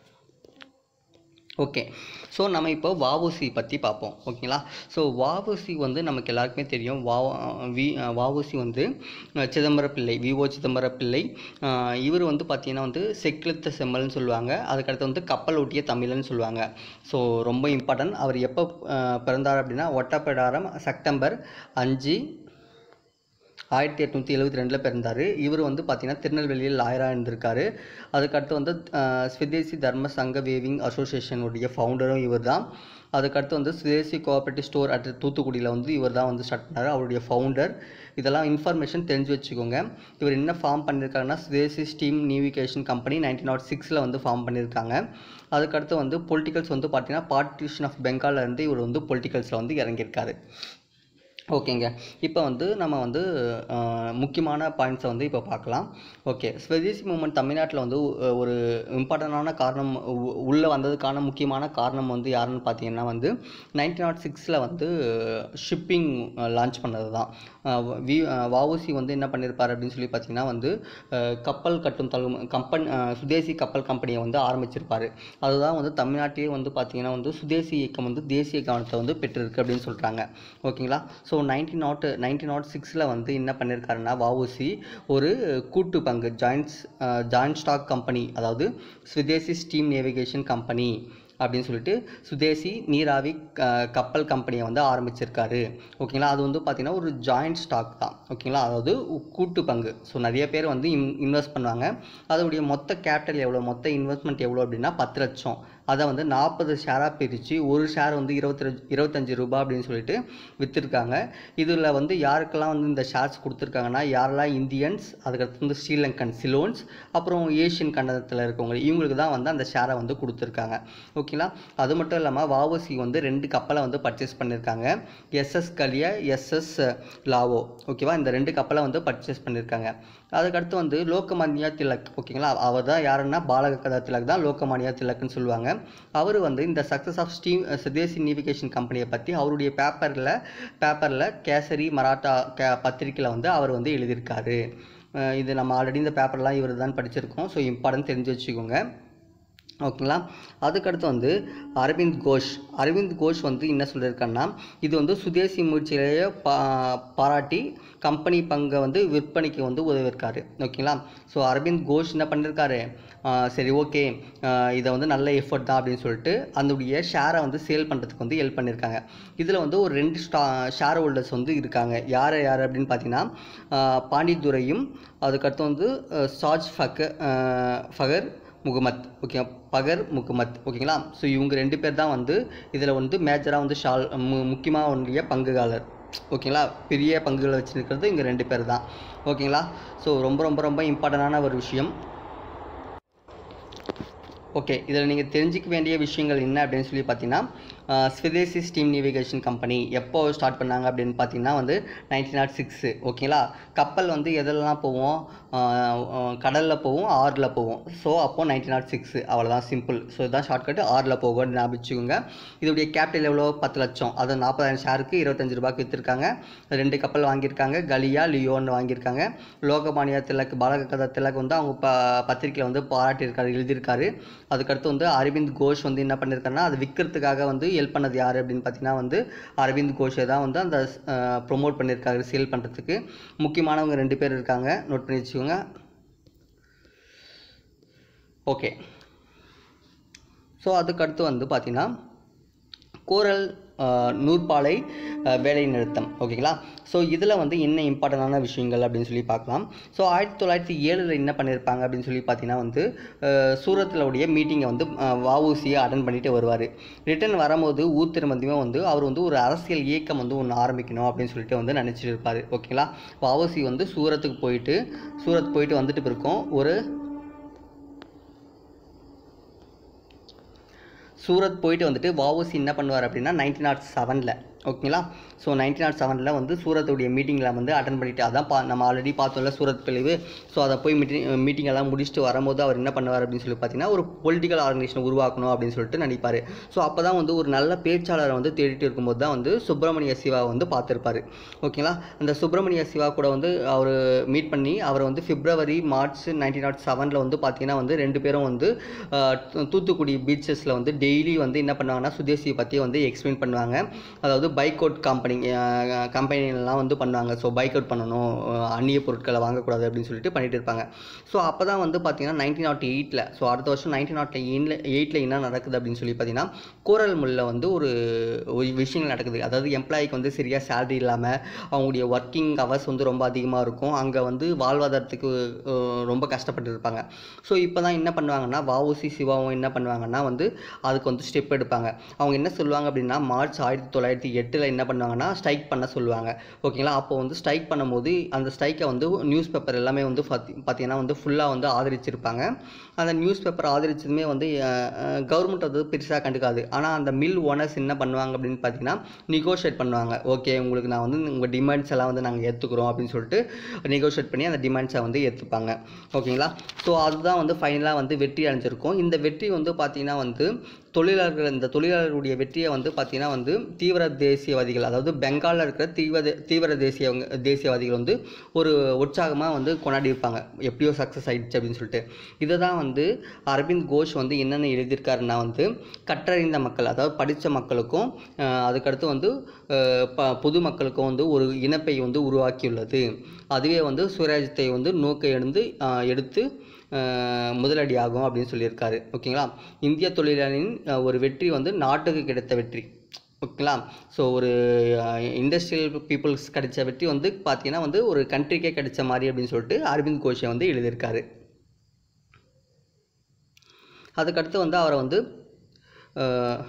ஓகே ஸோ நம்ம இப்போ வஉசி பற்றி பார்ப்போம் ஓகேங்களா ஸோ வஉசி வந்து நமக்கு எல்லாருக்குமே தெரியும் வா வி வஉசி வந்து அஹ், சிதம்பர பிள்ளை விஓ சிதம்பர பிள்ளை அஹ், இவர் வந்து பார்த்தீங்கன்னா வந்து செக்கிழுத்த செம்மல்னு சொல்லுவாங்க அதுக்கடுத்து வந்து கப்பல் ஓட்டிய தமிழன்னு சொல்லுவாங்க ஸோ ரொம்ப இம்பார்ட்டன்ட் அவர் எப்போ அஹ், பிறந்தார் அப்படின்னா ஒட்டப்பிடாரம் செப்டம்பர் அஞ்சு ஆயிரத்தி எட்நூற்றி எழுபத்தி ரெண்டில் பிறந்தார் இவர் வந்து பார்த்தீங்கன்னா திருநெல்வேலியில் லாயராக இருந்திருக்காரு அதுக்கடுத்து வந்து அஹ், ஸ்வதேசி தர்ம சங்க வேவிங் அசோசியேஷனுடைய ஃபவுண்டரும் இவர் தான் அதுக்கடுத்து வந்து சுதேசி கோஆப்ரேட்டிவ் ஸ்டோர் அட் தூத்துக்குடியில் வந்து இவர் தான் வந்து ஸ்டார்ட் பண்ணார் அவருடைய ஃபவுண்டர் இதெல்லாம் இன்ஃபர்மேஷன் தெரிஞ்சு வச்சுக்கோங்க இவர் என்ன ஃபார்ம் பண்ணியிருக்காருன்னா Swadeshi steam navigation company nineteen nought சிக்ஸில் வந்து ஃபார்ம் பண்ணியிருக்காங்க அதுக்கடுத்து வந்து பொலிட்டிகல்ஸ் வந்து பார்த்தீங்கன்னா பார்ட்டிஷன் ஆஃப் பெங்கால்ல இருந்து இவர் வந்து பொலிட்டிகல்ஸில் வந்து இறங்கியிருக்காரு ஓகேங்க இப்போ வந்து நம்ம வந்து அஹ், முக்கியமான பாயிண்ட்ஸை வந்து இப்போ பார்க்கலாம் ஓகே ஸ்வதேசி மூமெண்ட் தமிழ்நாட்டில் வந்து அஹ், ஒரு இம்பார்ட்டண்டான காரணம் உள்ளே வந்ததுக்கான முக்கியமான காரணம் வந்து யாருன்னு பார்த்தீங்கன்னா வந்து நைன்டீன் நாட் சிக்ஸில் வந்து ஷிப்பிங் லான்ச் பண்ணது தான் அஹ், வி அஹ், வஉசி வந்து என்ன பண்ணியிருப்பார் அப்படின்னு சொல்லி பார்த்தீங்கன்னா வந்து அஹ், கப்பல் கட்டும் தளம் கம்பெனி சுதேசி கப்பல் கம்பெனியை வந்து ஆரம்பிச்சிருப்பார் அதுதான் வந்து தமிழ்நாட்டிலே வந்து பார்த்தீங்கன்னா வந்து சுதேசி இயக்கம் வந்து தேசிய கவனத்தை வந்து பெற்றிருக்கு அப்படின்னு சொல்கிறாங்க ஓகேங்களா so nineteen nought nineteen nought சிக்ஸில் வந்து என்ன பண்ணியிருக்காருன்னா வஉசி ஒரு கூட்டு பங்கு ஜாயின்ட்ஸ் ஜாயின்ட் ஸ்டாக் கம்பெனி அதாவது சுதேசி ஸ்டீம் நேவிகேஷன் கம்பெனி அப்படின்னு சொல்லிட்டு சுதேசி நீராவி க- கப்பல் கம்பெனியை வந்து ஆரம்பிச்சிருக்காரு ஓகேங்களா அது வந்து பார்த்திங்கன்னா ஒரு ஜாயிண்ட் ஸ்டாக் தான் ஓகேங்களா அதாவது உ- கூட்டு பங்கு ஸோ நிறைய பேர் வந்து இன் இன்வெஸ்ட் பண்ணுவாங்க அதோடைய மொத்த கேபிட்டல் எவ்வளோ மொத்த இன்வெஸ்ட்மெண்ட் எவ்வளோ அப்படின்னா பத்து லட்சம் அதை வந்து நாற்பது ஷேராக பிரித்து ஒரு ஷேர் வந்து இருபத்தி இருபத்தஞ்சி ரூபாய் அப்படின்னு சொல்லிட்டு விற்றுருக்காங்க இதில் வந்து யாருக்கெல்லாம் வந்து இந்த ஷேர்ஸ் கொடுத்துருக்காங்கன்னா யாரெல்லாம் இந்தியன்ஸ் அதுக்கடுத்து வந்து ஸ்ரீலங்கன் சிலோன்ஸ் அப்புறம் ஏஷியன் கண்டத்தில் இருக்கவங்க இவங்களுக்கு தான் வந்து அந்த ஷேரை வந்து கொடுத்துருக்காங்க ஓகேங்களா அது மட்டும் இல்லாமல் வாவசி வந்து ரெண்டு கப்பலை வந்து பர்ச்சேஸ் பண்ணியிருக்காங்க எஸ்எஸ் கலியா எஸ்எஸ் லாவோ ஓகேவா இந்த ரெண்டு கப்பலை வந்து பர்ச்சேஸ் பண்ணியிருக்காங்க அதுக்கடுத்து வந்து லோகமான்யா திலக் ஓகேங்களா அவர் தான் யாருன்னா பாலகதா திலக் தான் லோகமான்யா திலக்னு சொல்லுவாங்க அவர் வந்து இந்த success of steam Swadeshi navigation கம்பெனியை பற்றி அவருடைய பேப்பரில் பேப்பரில் கேசரி மராட்டா கே பத்திரிக்கையில் வந்து அவர் வந்து எழுதியிருக்காரு அஹ் இது நம்ம ஆல்ரெடி இந்த பேப்பர்லாம் இவர் தான் படிச்சிருக்கோம் ஸோ இம்பார்ட்டன்ட் தெரிஞ்சு வச்சுக்கோங்க ஓகேங்களா அதுக்கடுத்து வந்து அரவிந்த் கோஷ் அரவிந்த் கோஷ் வந்து என்ன சொல்லியிருக்காருன்னா இது வந்து சுதேசி முயற்சியிலேயே பா பாராட்டி கம்பெனி பங்கை வந்து விற்பனைக்கு வந்து உதவியிருக்காரு ஓகேங்களா ஸோ அரவிந்த் கோஷ் என்ன பண்ணியிருக்காரு ஆஹ் சரி ஓகே இதை வந்து நல்ல எஃபர்ட் தான் அப்படின்னு சொல்லிட்டு அதனுடைய ஷேரை வந்து சேல் பண்ணுறதுக்கு வந்து ஹெல்ப் பண்ணியிருக்காங்க இதில் வந்து ஒரு ரெண்டு ஸ்டா ஷேர் ஹோல்டர்ஸ் வந்து இருக்காங்க யார் யார் அப்படின்னு பார்த்தீங்கன்னா ஆஹ் பாண்டித்துரையும் அதுக்கடுத்து வந்து அஹ் சாஜ் ஃபக்க அஹ் ஃபகர் முகமத் ஓகே பகர் முகமத் ஓகேங்களா ஸோ இவங்க ரெண்டு பேர் தான் வந்து இதில் வந்து மேஜராக வந்து ஷால் மு முக்கியமாக ஒன்றிய பங்குகாலர் ஓகேங்களா பெரிய பங்குகளை வச்சுருக்கிறது இங்கே ரெண்டு பேர் தான் ஓகேங்களா ஸோ ரொம்ப ரொம்ப ரொம்ப இம்பார்ட்டண்டான ஒரு விஷயம் ஓகே இதில் நீங்கள் தெரிஞ்சிக்க வேண்டிய விஷயங்கள் என்ன அப்படின்னு சொல்லி பார்த்தீங்கன்னா ஆஹ் ஸ்வதேசி ஸ்டீம் நேவிகேஷன் கம்பெனி எப்போ ஸ்டார்ட் பண்ணாங்க அப்படின்னு பார்த்தீங்கன்னா வந்து நைன்டீன் நாட் சிக்ஸு ஓகேங்களா கப்பல் வந்து எதெல்லாம் போவோம் கடலில் போவோம் ஆறில் போவோம் ஸோ அப்போது நைன்டீன் நாட் சிக்ஸு அவ்வளோதான் சிம்பிள் ஸோ இதுதான் ஷார்ட்கட் ஆறில் போகும் ஞாபகம் வச்சுக்கோங்க இதோடைய கேபிட்டல் எவ்வளோ பத்து லட்சம் அது நாற்பதாயிரம் ஷேருக்கு இருபத்தஞ்சு ரூபாய்க்கு விற்றுருக்காங்க ரெண்டு கப்பல் வாங்கியிருக்காங்க கலியா லியோன்னு வாங்கியிருக்காங்க லோகமானியா திலக் பாலகதா திலக் வந்து அவங்க ப பத்திரிக்கையில் வந்து பாராட்டியிருக்காரு எழுதியிருக்காரு அதுக்கடுத்து வந்து அரவிந்த் கோஷ் வந்து என்ன பண்ணியிருக்காருன்னா அது விற்கிறதுக்காக வந்து ஹெல்ப் பண்ணது யார் அப்படின்னு பார்த்தீங்கன்னா வந்து அரவிந்த் கோஷே தான் வந்து அந்த ப்ரொமோட் பண்ணியிருக்காரு சேல் பண்ணுறதுக்கு முக்கியமானவங்க ரெண்டு பேர் இருக்காங்க நோட் பண்ணி வச்சுக்கோங்க ஓகே ஸோ அதுக்கடுத்து வந்து பார்த்தீங்கன்னா கோரல் ஆஹ், நூற்பாலை ஆஹ், வேலை நிறுத்தம் ஓகேங்களா ஸோ இதில் வந்து என்ன இம்பார்ட்டண்டான விஷயங்கள் அப்படின்னு சொல்லி பார்க்கலாம் ஸோ ஆயிரத்தி தொள்ளாயிரத்தி ஏழில் என்ன பண்ணியிருப்பாங்க அப்படின்னு சொல்லி பார்த்தீங்கன்னா வந்து ஆஹ், சூரத்தில் உடைய மீட்டிங்கை வந்து வஉசியை அட்டன் பண்ணிட்டு வருவார் ரிட்டர்ன் வரும்போது ஊர் திரும்பதியுமே வந்து அவர் வந்து ஒரு அரசியல் இயக்கம் வந்து ஒன்று ஆரம்பிக்கணும் அப்படின்னு சொல்லிட்டு வந்து நினச்சிட்டு இருப்பார் ஓகேங்களா வஉசி வந்து சூரத்துக்கு போயிட்டு சூரத் போயிட்டு வந்துட்டு பிறக்கும் ஒரு சூரத் போயிட்டு வந்துட்டு வஉசி என்ன பண்ணுவார் அப்படின்னா நைன்டீன் நாட் செவனில் ஓகேங்களா ஸோ நைன்டீன் நாட் செவனில் வந்து சூரத்துடைய மீட்டிங்கில் வந்து அட்டன் பண்ணிட்டு அதான் பா நம்ம ஆல்ரெடி பார்த்தோம்ல சூரத் பிழிவு ஸோ அதை போய் மீட்டிங் மீட்டிங் எல்லாம் முடிச்சுட்டு வரும்போது அவர் என்ன பண்ணுவார் அப்படின்னு சொல்லி பார்த்தீங்கன்னா ஒரு பொலிட்டிக்கல் ஆர்கனைசேஷன் உருவாக்கணும் அப்படின்னு சொல்லிட்டு நினைப்பார் ஸோ அப்போ தான் வந்து ஒரு நல்ல பேச்சாளரை வந்து தேடிட்டு இருக்கும்போது தான் வந்து சுப்பிரமணிய சிவா வந்து பார்த்துருப்பாரு ஓகேங்களா அந்த சுப்பிரமணிய சிவா கூட வந்து அவர் மீட் பண்ணி அவர் வந்து பிப்ரவரி மார்ச் நைன்டீன் நாட் செவனில் வந்து பார்த்தீங்கன்னா வந்து ரெண்டு பேரும் வந்து ஆஹ், தூ- தூத்துக்குடி பீச்சஸில் வந்து டெய்லி வந்து என்ன பண்ணுவாங்கன்னா சுதேசியை பற்றி வந்து எக்ஸ்பிளைன் பண்ணுவாங்க அதாவது பைக் அவுட் கம்பெனி கம்பெனிலாம் வந்து பண்ணுவாங்க ஸோ பைக் அவுட் பண்ணணும் ஆஹ், அந்நிய பொருட்களை வாங்கக்கூடாது அப்படின்னு சொல்லிட்டு பண்ணிட்டு இருப்பாங்க ஸோ அப்போ தான் வந்து பார்த்தீங்கன்னா நைன்டீன் நாட் எயிட்டில் ஸோ அடுத்த வருஷம் நைன்டீன் நாட் எயிட்டில் எயிட்டில் என்ன நடக்குது அப்படின்னு சொல்லி பார்த்தீங்கன்னா கோரல் முல்ல வந்து ஒரு ஒரு விஷயங்கள் நடக்குது அதாவது எம்ப்ளாய்க்கு வந்து சரியாக சேலரி இல்லாமல் அவங்களுடைய ஒர்க்கிங் ஹவர்ஸ் வந்து ரொம்ப அதிகமாக இருக்கும் அங்கே வந்து வாழ்வாதாரத்துக்கு அஹ், ரொம்ப கஷ்டப்பட்டு இருப்பாங்க ஸோ இப்போ தான் என்ன பண்ணுவாங்கன்னா வஉசி சிவாவும் என்ன பண்ணுவாங்கன்னா வந்து அதுக்கு வந்து ஸ்டெப் எடுப்பாங்க அவங்க என்ன சொல்லுவாங்க அப்படின்னா மார்ச் ஆயிரத்தி தொள்ளாயிரத்தி எட்டில் என்ன பண்ணுவாங்கன்னா பண்ணுவாங்கன்னா ஸ்ட்ரைக் பண்ண சொல்லுவாங்க ஓகேங்களா அப்போ வந்து ஸ்ட்ரைக் பண்ணும்போது அந்த ஸ்ட்ரைக்கை வந்து நியூஸ் பேப்பர் எல்லாமே வந்து பார்த்தி பார்த்தீங்கன்னா வந்து ஃபுல்லாக வந்து ஆதரிச்சிருப்பாங்க அந்த நியூஸ் பேப்பர் ஆதரிச்சதுமே வந்து கவர்மெண்ட் வந்து பெருசாக கண்டுக்காது ஆனால் அந்த மில் ஓனர்ஸ் என்ன பண்ணுவாங்க அப்படின்னு பார்த்தீங்கன்னா நெகோஷியேட் பண்ணுவாங்க ஓகே உங்களுக்கு நான் வந்து உங்கள் டிமாண்ட்ஸ் எல்லாம் வந்து நாங்கள் ஏற்றுக்குறோம் அப்படின்னு சொல்லிட்டு நெகோஷியேட் பண்ணி அந்த டிமாண்ட்ஸை வந்து ஏற்றுப்பாங்க ஓகேங்களா ஸோ அதுதான் வந்து ஃபைனலாக வந்து வெற்றி அடைஞ்சிருக்கும் இந்த வெற்றி வந்து பார்த்தீங்கன்னா வந்து தொழிலாளர்கள் இந்த தொழிலாளர்களுடைய வெற்றியை வந்து பார்த்தீங்கன்னா வந்து தீவிர தேசியவாதிகள் அதாவது பெங்காலில் இருக்கிற தீவிர தீவிர தேசிய தேசியவாதிகள் வந்து ஒரு உற்சாகமாக வந்து கொண்டாடி இருப்பாங்க எப்படியோ சக்ஸஸ் ஆயிடுச்சு அப்படின்னு சொல்லிட்டு இதை தான் வந்து அரவிந்த் கோஷ் வந்து என்னென்ன எழுதியிருக்காருன்னா வந்து கற்றறிந்த மக்கள் அதாவது படித்த மக்களுக்கும் அஹ், அதுக்கடுத்து வந்து அஹ், ப பொது மக்களுக்கும் வந்து ஒரு இணைப்பை வந்து உருவாக்கியுள்ளது அதுவே வந்து சுயராஜ்யத்தை வந்து நோக்க எழுந்து அஹ், எடுத்து அஹ், முதலடியாகும் அப்படின்னு சொல்லியிருக்காரு ஓகேங்களா இந்திய தொழிலாளியின் அஹ், ஒரு வெற்றி வந்து நாட்டுக்கு கிடைத்த வெற்றி ஓகேங்களா ஸோ ஒரு இண்டஸ்ட்ரியல் பீப்புள்ஸ் கிடைச்ச வெற்றி வந்து பார்த்தீங்கன்னா வந்து ஒரு கண்ட்ரிக்கே கிடைச்ச மாதிரி அப்படின்னு சொல்லிட்டு அரவிந்த் கோஷை வந்து எழுதியிருக்காரு அதுக்கடுத்து வந்து அவரை வந்து அஹ்,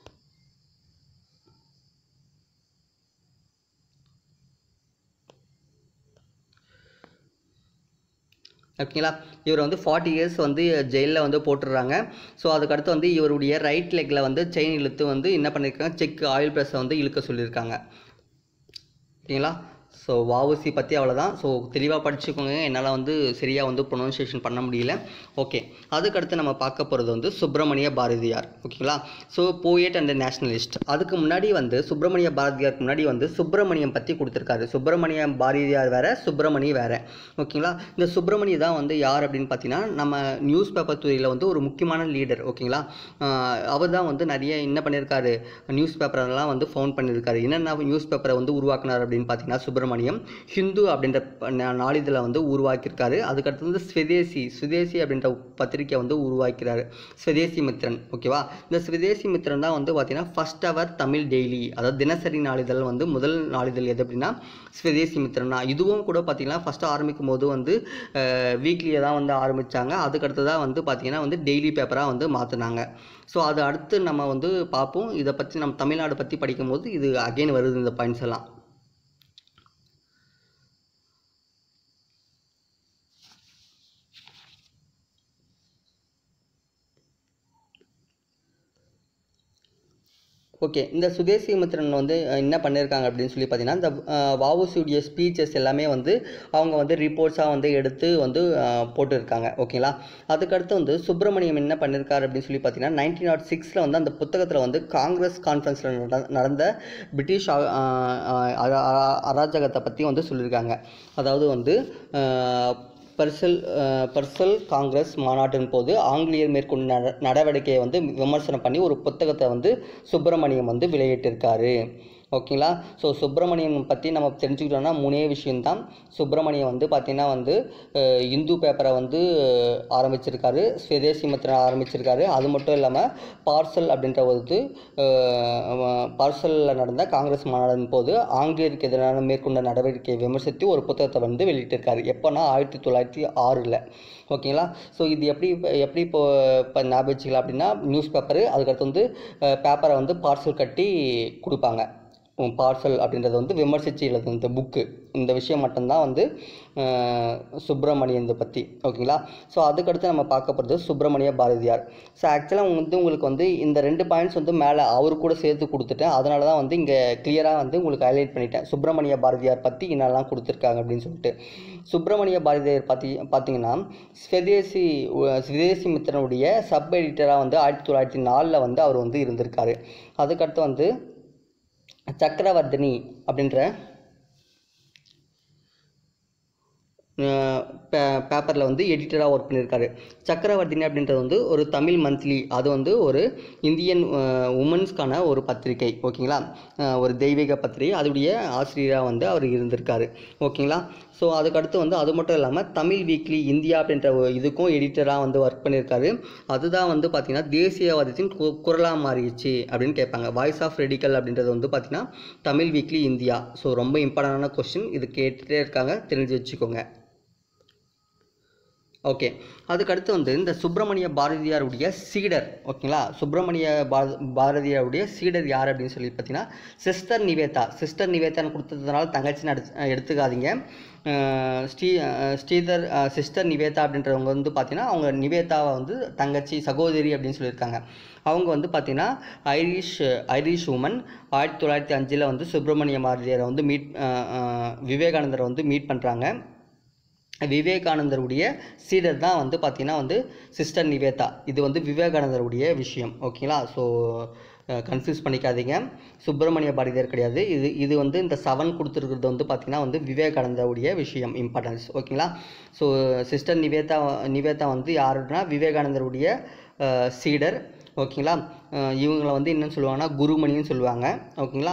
ஓகேங்களா இவர் வந்து ஃபார்ட்டி இயர்ஸ் வந்து ஜெயிலில் வந்து போட்டுடுறாங்க ஸோ அதுக்கடுத்து வந்து இவருடைய ரைட் லெக்கில் வந்து செயின் இழுத்து வந்து என்ன பண்ணியிருக்காங்க செக் ஆயில் ப்ரெஸ்ஸை வந்து இழுக்க சொல்லியிருக்காங்க ஓகேங்களா ஸோ வாவுசி பற்றி அவ்வளோதான் ஸோ தெளிவாக படிச்சுக்கோங்க என்னால் வந்து சரியாக வந்து ப்ரொனவுன்சியேஷன் பண்ண முடியல ஓகே அதுக்கடுத்து நம்ம பார்க்க போகிறது வந்து சுப்பிரமணிய பாரதியார் ஓகேங்களா ஸோ போயட் அண்ட் நேஷனலிஸ்ட் அதுக்கு முன்னாடி வந்து சுப்பிரமணிய பாரதியாருக்கு முன்னாடி வந்து சுப்பிரமணியம் பற்றி கொடுத்துருக்காரு சுப்பிரமணியம் பாரதியார் வேற சுப்பிரமணிய வேற ஓகேங்களா இந்த சுப்பிரமணிய தான் வந்து யார் அப்படின்னு பார்த்தீங்கன்னா நம்ம நியூஸ் பேப்பர் துறையில் வந்து ஒரு முக்கியமான லீடர் ஓகேங்களா அவர் தான் வந்து நிறைய என்ன பண்ணியிருக்காரு நியூஸ் பேப்பரெல்லாம் வந்து ஃபவுண்ட் பண்ணியிருக்காரு என்னென்ன நியூஸ் பேப்பரை வந்து உருவாக்குனார் அப்படின்னு பார்த்தீங்கன்னா சுப்பிரமணியம் ஹிந்து அப்படின்ற ப- நா- நாளிதழை வந்து உருவாக்கியிருக்காரு அதுக்கடுத்து வந்து ஸ்வதேசி சுதேசி அப்படின்ற பத்திரிக்கை வந்து உருவாக்கிறாரு ஸ்வதேசி மித்திரன் ஓகேவா இந்த ஸ்வதேசி மித்திரன் தான் வந்து பார்த்தீங்கன்னா ஃபர்ஸ்ட் அவர் தமிழ் டெய்லி அதாவது தினசரி நாளிதழ் வந்து முதல் நாளிதழ் எது அப்படின்னா ஸ்வதேசி மித்திரன் தான் இதுவும் கூட பார்த்தீங்கன்னா ஃபஸ்ட்டு ஆரம்பிக்கும் போது வந்து வீக்லியை தான் வந்து ஆரம்பித்தாங்க அதுக்கடுத்து தான் வந்து பார்த்தீங்கன்னா வந்து டெய்லி பேப்பராக வந்து மாற்றினாங்க ஸோ அது அடுத்து நம்ம வந்து பார்ப்போம் இதை பற்றி நம்ம தமிழ்நாடு பற்றி படிக்கும்போது இது அகைன் வருது இந்த பாயிண்ட்ஸ் எல்லாம் ஓகே இந்த சுதேசி மித்திரன் வந்து அஹ், என்ன பண்ணியிருக்காங்க அப்படின்னு சொல்லி பார்த்தீங்கன்னா இந்த வாவுசியுடைய ஸ்பீச்சஸ் எல்லாமே வந்து அவங்க வந்து ரிப்போர்ட்ஸாக வந்து எடுத்து வந்து அஹ், போட்டிருக்காங்க ஓகேங்களா அதுக்கடுத்து வந்து சுப்பிரமணியம் என்ன பண்ணியிருக்காரு அப்படின்னு சொல்லி பார்த்தீங்கன்னா நைன்டீன் நாட் சிக்ஸில் வந்து அந்த புத்தகத்தில் வந்து காங்கிரஸ் கான்ஃபரன்ஸில் நடந்த பிரிட்டிஷ் அ- அஹ், அ- அ- அராஜகத்தை பற்றி வந்து சொல்லியிருக்காங்க அதாவது வந்து அஹ், பர்சல் அஹ், பர்சல் காங்கிரஸ் மாநாட்டின் போது ஆங்கிலேயர் மேற்கொண்ட நட நடவடிக்கையை வந்து விமர்சனம் பண்ணி ஒரு புத்தகத்தை வந்து சுப்பிரமணியம் வந்து வெளியிட்டிருக்காரு ஓகேங்களா ஸோ சுப்பிரமணியம் பற்றி நம்ம தெரிஞ்சுக்கிட்டோம்னா மூணே விஷயம்தான் சுப்பிரமணியம் வந்து பார்த்திங்கன்னா வந்து அஹ், இந்து பேப்பரை வந்து அஹ், ஆரம்பிச்சிருக்காரு ஸ்வதேசி மித்திரன் ஆரம்பிச்சிருக்காரு அது மட்டும் இல்லாமல் பார்சல் அப்படின்ற ஒரு பார்சலில் நடந்த காங்கிரஸ் மாநாடின் போது ஆங்கிலேயருக்கு எதிரான மேற்கொண்ட நடவடிக்கையை விமர்சித்து ஒரு புத்தகத்தை வந்து வெளியிட்டிருக்காரு எப்போனா ஆயிரத்தி தொள்ளாயிரத்தி ஆறில் ஓகேங்களா ஸோ இது எப்படி இப்ப- எப்படி இப்போ இப்போ ஞாபகம் வச்சுக்கலாம் அப்படின்னா நியூஸ் பேப்பரு அதுக்கடுத்து வந்து பேப்பரை வந்து பார்சல் கட்டி கொடுப்பாங்க பார்சல் அப்படின்றத வந்து விமர்சித்து எழுது இந்த புக்கு இந்த விஷயம் மட்டும்தான் வந்து அஹ், சுப்பிரமணியன் பற்றி ஓகேங்களா ஸோ அதுக்கடுத்து நம்ம பார்க்க போகிறது சுப்பிரமணிய பாரதியார் ஸோ ஆக்சுவலாக வந்து உங்களுக்கு வந்து இந்த ரெண்டு பாயிண்ட்ஸ் வந்து மேலே அவரு கூட சேர்த்து கொடுத்துட்டேன் அதனால தான் வந்து இங்கே கிளியராக வந்து உங்களுக்கு ஹைலைட் பண்ணிட்டேன் சுப்பிரமணிய பாரதியார் பற்றி என்னெல்லாம் கொடுத்துருக்காங்க அப்படின்னு சொல்லிட்டு சுப்பிரமணிய பாரதியார் பார்த்தி பார்த்தீங்கன்னா ஸ்வதேசி உ- ஸ்வதேசி மித்திரனுடைய சப் எடிட்டராக வந்து ஆயிரத்தி தொள்ளாயிரத்தி நாலில் வந்து அவர் வந்து இருந்திருக்காரு அதுக்கடுத்து வந்து சக்கரவர்த்தினி அப்படின்ற பேப்பரில் வந்து எடிட்டராக ஒர்க் பண்ணியிருக்காரு சக்கரவர்த்தினி அப்படின்றது வந்து ஒரு தமிழ் மந்த்லி அது வந்து ஒரு இந்தியன் உமன்ஸ்க்கான ஒரு பத்திரிகை ஓகேங்களா அஹ் ஒரு தெய்வீக பத்திரிகை அதோடைய ஆசிரியராக வந்து அவர் இருந்திருக்காரு ஓகேங்களா ஸோ அதுக்கடுத்து வந்து அது மட்டும் இல்லாமல் தமிழ் வீக்லி இந்தியா அப்படின்ற ஒரு இதுக்கும் எடிட்டராக வந்து ஒர்க் பண்ணியிருக்காரு அதுதான் வந்து பார்த்திங்கன்னா தேசியவாதத்தின் கு குரலாக மாறிடுச்சு அப்படின்னு கேட்பாங்க வாய்ஸ் ஆஃப் ரெடிக்கல் அப்படின்றது வந்து பார்த்திங்கன்னா தமிழ் வீக்லி இந்தியா ஸோ ரொம்ப இம்பார்ட்டண்டான கொஸ்டின் இது கேட்டுகிட்டே இருக்காங்க தெரிஞ்சு வச்சுக்கோங்க ஓகே அதுக்கடுத்து வந்து இந்த சுப்பிரமணிய பாரதியாருடைய சீடர் ஓகேங்களா சுப்பிரமணிய பார பாரதியாருடைய சீடர் யார் அப்படின்னு சொல்லி பார்த்தீங்கன்னா சிஸ்டர் நிவேதா சிஸ்டர் நிவேதான்னு கொடுத்ததுனால தங்கச்சின்னு அடி எடுத்துக்காதீங்க அஹ் ஸ்ரீ அஹ் ஸ்ரீதர் அஹ் சிஸ்டர் நிவேதா அப்படின்றவங்க வந்து பார்த்தீங்கன்னா அவங்க நிவேதாவை வந்து தங்கச்சி சகோதரி அப்படின்னு சொல்லியிருக்காங்க அவங்க வந்து பார்த்தீங்கன்னா ஐரிஷ் ஐரிஷ் உமன் ஆயிரத்தி தொள்ளாயிரத்தி அஞ்சில் வந்து சுப்பிரமணிய பாரதியாரை வந்து மீட் விவேகானந்தரை வந்து மீட் பண்ணுறாங்க விவேகானந்தருடைய சீடர் தான் வந்து பார்த்தீங்கன்னா வந்து சிஸ்டர் நிவேதா இது வந்து விவேகானந்தருடைய விஷயம் ஓகேங்களா ஸோ கன்ஃபியூஸ் பண்ணிக்காதீங்க சுப்பிரமணிய பாரதியார் கிடையாது இது இது வந்து இந்த செவன் கொடுத்துருக்கிறது வந்து பார்த்திங்கன்னா வந்து விவேகானந்தருடைய விஷயம் இம்பார்ட்டன்ஸ் ஓகேங்களா ஸோ சிஸ்டர் நிவேதா நிவேதா வந்து யாருன்னா விவேகானந்தருடைய அஹ், சீடர் ஓகேங்களா அஹ், இவங்களை வந்து என்னன்னு சொல்லுவாங்கன்னா குருமணின்னு சொல்லுவாங்க ஓகேங்களா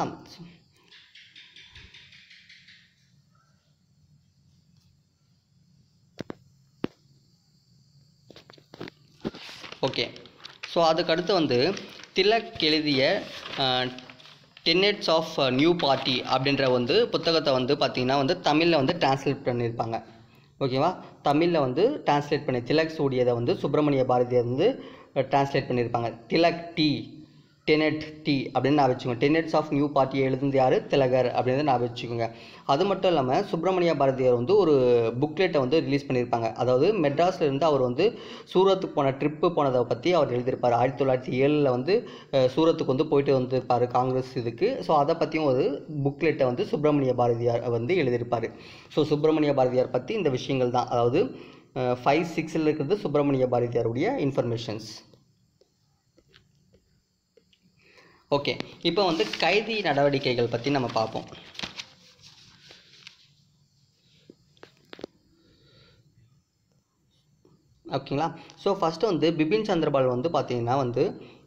ஓகே ஸோ அதுக்கடுத்து வந்து திலக் எழுதிய டென்னெட்ஸ் ஆஃப் நியூ பார்ட்டி அப்படின்ற வந்து புத்தகத்தை வந்து பார்த்திங்கன்னா வந்து தமிழில் வந்து டிரான்ஸ்லேட் பண்ணியிருப்பாங்க ஓகேவா தமிழில் வந்து டிரான்ஸ்லேட் பண்ணி திலக் சூடியதை வந்து சுப்பிரமணிய பாரதியார் வந்து டிரான்ஸ்லேட் பண்ணியிருப்பாங்க திலக் டி டெனெட் டி அப்படின்னு நான் வச்சுக்கோங்க டெனெட்ஸ் ஆஃப் நியூ பார்ட்டி எழுதுனது யார் திலகர் அப்படின்னு நான் வச்சுக்கோங்க அது மட்டும் இல்லாமல் சுப்பிரமணிய பாரதியார் வந்து ஒரு புக்லெட்டை வந்து ரிலீஸ் பண்ணியிருப்பாங்க அதாவது மெட்ராஸ்ல இருந்து அவர் வந்து சூரத்துக்கு போன ட்ரிப்பு போனதை பற்றி அவர் எழுதியிருப்பார் ஆயிரத்தி தொள்ளாயிரத்தி ஏழில் வந்து அஹ், சூரத்துக்கு வந்து போயிட்டு வந்திருப்பார் காங்கிரஸ் இதுக்கு ஸோ அதை பற்றியும் ஒரு புக்லெட்டை வந்து சுப்பிரமணிய பாரதியார் வந்து எழுதியிருப்பார் ஸோ சுப்பிரமணிய பாரதியார் பற்றி இந்த விஷயங்கள் தான் அதாவது ஃபைவ் சிக்ஸில் இருக்கிறது சுப்பிரமணிய பாரதியாருடைய இன்ஃபர்மேஷன்ஸ் ஓகே இப்போ வந்து கைதி நடவடிக்கைகள் பற்றி நம்ம பார்ப்போம் ஓகேங்களா ஸோ ஃபஸ்ட்டு வந்து பிபின் சந்திரபால் வந்து பார்த்தீங்கன்னா வந்து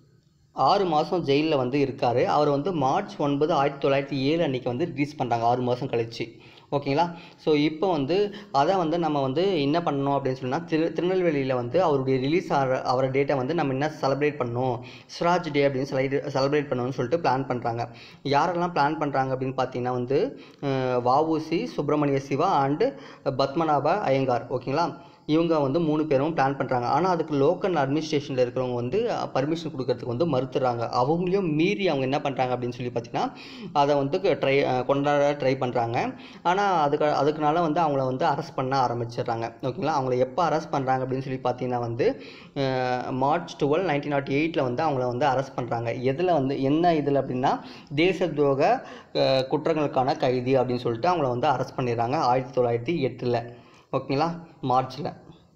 ஆறு மாதம் ஜெயிலில் வந்து இருக்கார் அவர் வந்து மார்ச் ஒன்பது ஆயிரத்தி தொள்ளாயிரத்தி ஏழு அன்றைக்கி வந்து ரிலீஸ் பண்ணுறாங்க ஆறு மாதம் கழிச்சு ஓகேங்களா ஸோ இப்போ வந்து அதை வந்து நம்ம வந்து என்ன பண்ணணும் அப்படின்னு சொன்னால் திரு திருநெல்வேலியில் வந்து அவருடைய ரிலீஸ் ஆகிற அவர டேட்டை வந்து நம்ம என்ன செலிப்ரேட் பண்ணணும் ஸ்வராஜ் டே அப்படின்னு சொல்லி செலிப்ரேட் பண்ணணும்னு சொல்லிட்டு பிளான் பண்ணுறாங்க யாரெல்லாம் பிளான் பண்ணுறாங்க அப்படின்னு பார்த்தீங்கன்னா வந்து அஹ், வஉசி சுப்பிரமணிய சிவா அண்டு பத்மநாப ஐயங்கார் ஓகேங்களா இவங்க வந்து மூணு பேரும் பிளான் பண்ணுறாங்க ஆனால் அதுக்கு லோக்கல் அட்மினிஸ்ட்ரேஷனில் இருக்கிறவங்க வந்து பர்மிஷன் கொடுக்கறதுக்கு வந்து மறுத்துறாங்க அவங்களையும் மீறி அவங்க என்ன பண்ணுறாங்க அப்படின்னு சொல்லி பார்த்தீங்கன்னா அதை வந்து ட்ரை கொண்டாட ட்ரை பண்ணுறாங்க ஆனால் அதுக்கு அதுக்குனால வந்து அவங்கள வந்து அரெஸ்ட் பண்ண ஆரம்பிச்சிடுறாங்க ஓகேங்களா அவங்கள எப்போ அரெஸ்ட் பண்ணுறாங்க அப்படின்னு சொல்லி பார்த்தீங்கன்னா வந்து அஹ், மார்ச் டுவெல் நைன்டீன் நாட் எயிட்டில் வந்து அவங்கள வந்து அரெஸ்ட் பண்ணுறாங்க எதில் வந்து என்ன இதில் அப்படின்னா தேச துரோக அஹ், குற்றங்களுக்கான கைதி அப்படின்னு சொல்லிட்டு அவங்கள வந்து அரெஸ்ட் பண்ணிடுறாங்க ஆயிரத்தி தொள்ளாயிரத்தி எட்டில் ஓகேங்களா மார்ச்சில்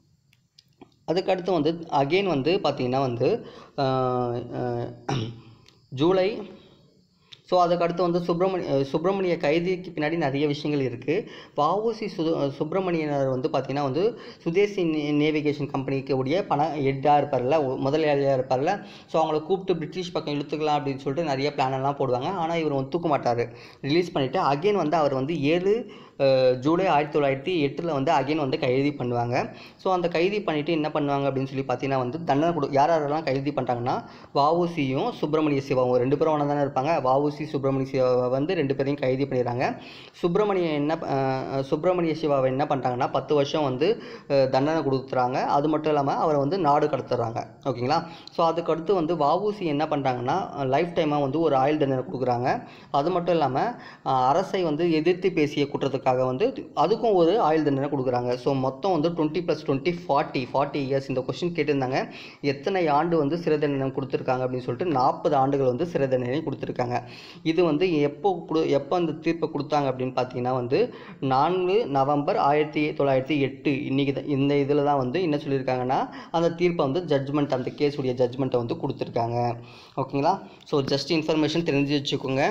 அதுக்கடுத்து வந்து அகெயின் வந்து பார்த்திங்கன்னா வந்து அஹ், அஹ், ஜூலை ஸோ அதுக்கடுத்து வந்து சுப்பிரமணிய சுப்பிரமணிய கைதிக்கு பின்னாடி நிறைய விஷயங்கள் இருக்குது வஉசி சு சுப்பிரமணியனர் வந்து பார்த்திங்கன்னா வந்து சுதேசி நே- நேவிகேஷன் கம்பெனிக்கு உடைய பண ஹெட்டாக இருப்பார்ல ஒ- முதலாளியாக இருப்பார்ல ஸோ அவங்கள கூப்பிட்டு பிரிட்டிஷ் பக்கம் இழுத்துக்கலாம் அப்படின்னு சொல்லிட்டு நிறைய பிளான் எல்லாம் போடுவாங்க ஆனால் இவர் வந்து தூக்க மாட்டார் ரிலீஸ் பண்ணிவிட்டு அகைன் வந்து அவர் வந்து ஏழு அஹ், ஜூலை ஆயிரத்தி தொள்ளாயிரத்தி எட்டில் வந்து அகைன் வந்து கைது பண்ணுவாங்க ஸோ அந்த கைது பண்ணிவிட்டு என்ன பண்ணுவாங்க அப்படின்னு சொல்லி பார்த்தீங்கன்னா வந்து தண்டனை கொடு யார் யாரெல்லாம் கைது பண்ணுறாங்கன்னா வஉசியும் சுப்பிரமணிய சிவாவும் ரெண்டு பேரும் ஒன்றா தானே இருப்பாங்க வஉசி சுப்பிரமணிய சிவாவை வந்து ரெண்டு பேரையும் கைது பண்ணிடுறாங்க சுப்பிரமணிய என்ன அஹ், சுப்பிரமணிய சிவாவை என்ன பண்ணுறாங்கன்னா பத்து வருஷம் வந்து அஹ், தண்டனை கொடுத்துறாங்க அது மட்டும் இல்லாமல் அவரை வந்து நாடு கடத்துறாங்க ஓகேங்களா ஸோ அதுக்கடுத்து வந்து வஉசி என்ன பண்ணுறாங்கன்னா லைஃப் டைமாக வந்து ஒரு ஆயுள் தண்டனை கொடுக்குறாங்க அது மட்டும் இல்லாமல் அரசை வந்து எதிர்த்து பேசிய குற்றத்துக்காக வந்து அதுக்கும் ஒரு ஆயுள் தண்டனை கொடுக்குறாங்க ஸோ மொத்தம் வந்து twenty plus twenty forty forty years இந்த கொஸ்டின் கேட்டிருந்தாங்க எத்தனை ஆண்டு வந்து சிறை தண்டனை கொடுத்துருக்காங்க அப்படின்னு சொல்லிட்டு நாற்பது ஆண்டுகள் வந்து சிறை தண்டனை கொடுத்துருக்காங்க இது வந்து எப்போ கொடு எப்போ அந்த தீர்ப்பை கொடுத்தாங்க அப்படின்னு பார்த்தீங்கன்னா வந்து நான்கு நவம்பர் ஆயிரத்தி தொள்ளாயிரத்தி எட்டு இன்னைக்கு தான் இந்த இதில் தான் வந்து என்ன சொல்லியிருக்காங்கன்னா அந்த தீர்ப்பை வந்து ஜட்ஜ்மெண்ட் அந்த கேஸுடைய ஜட்ஜ்மெண்ட்டை வந்து கொடுத்துருக்காங்க ஓகேங்களா ஸோ ஜஸ்ட் இன்ஃபர்மேஷன் தெரிஞ்சு வச்சுக்கோங்க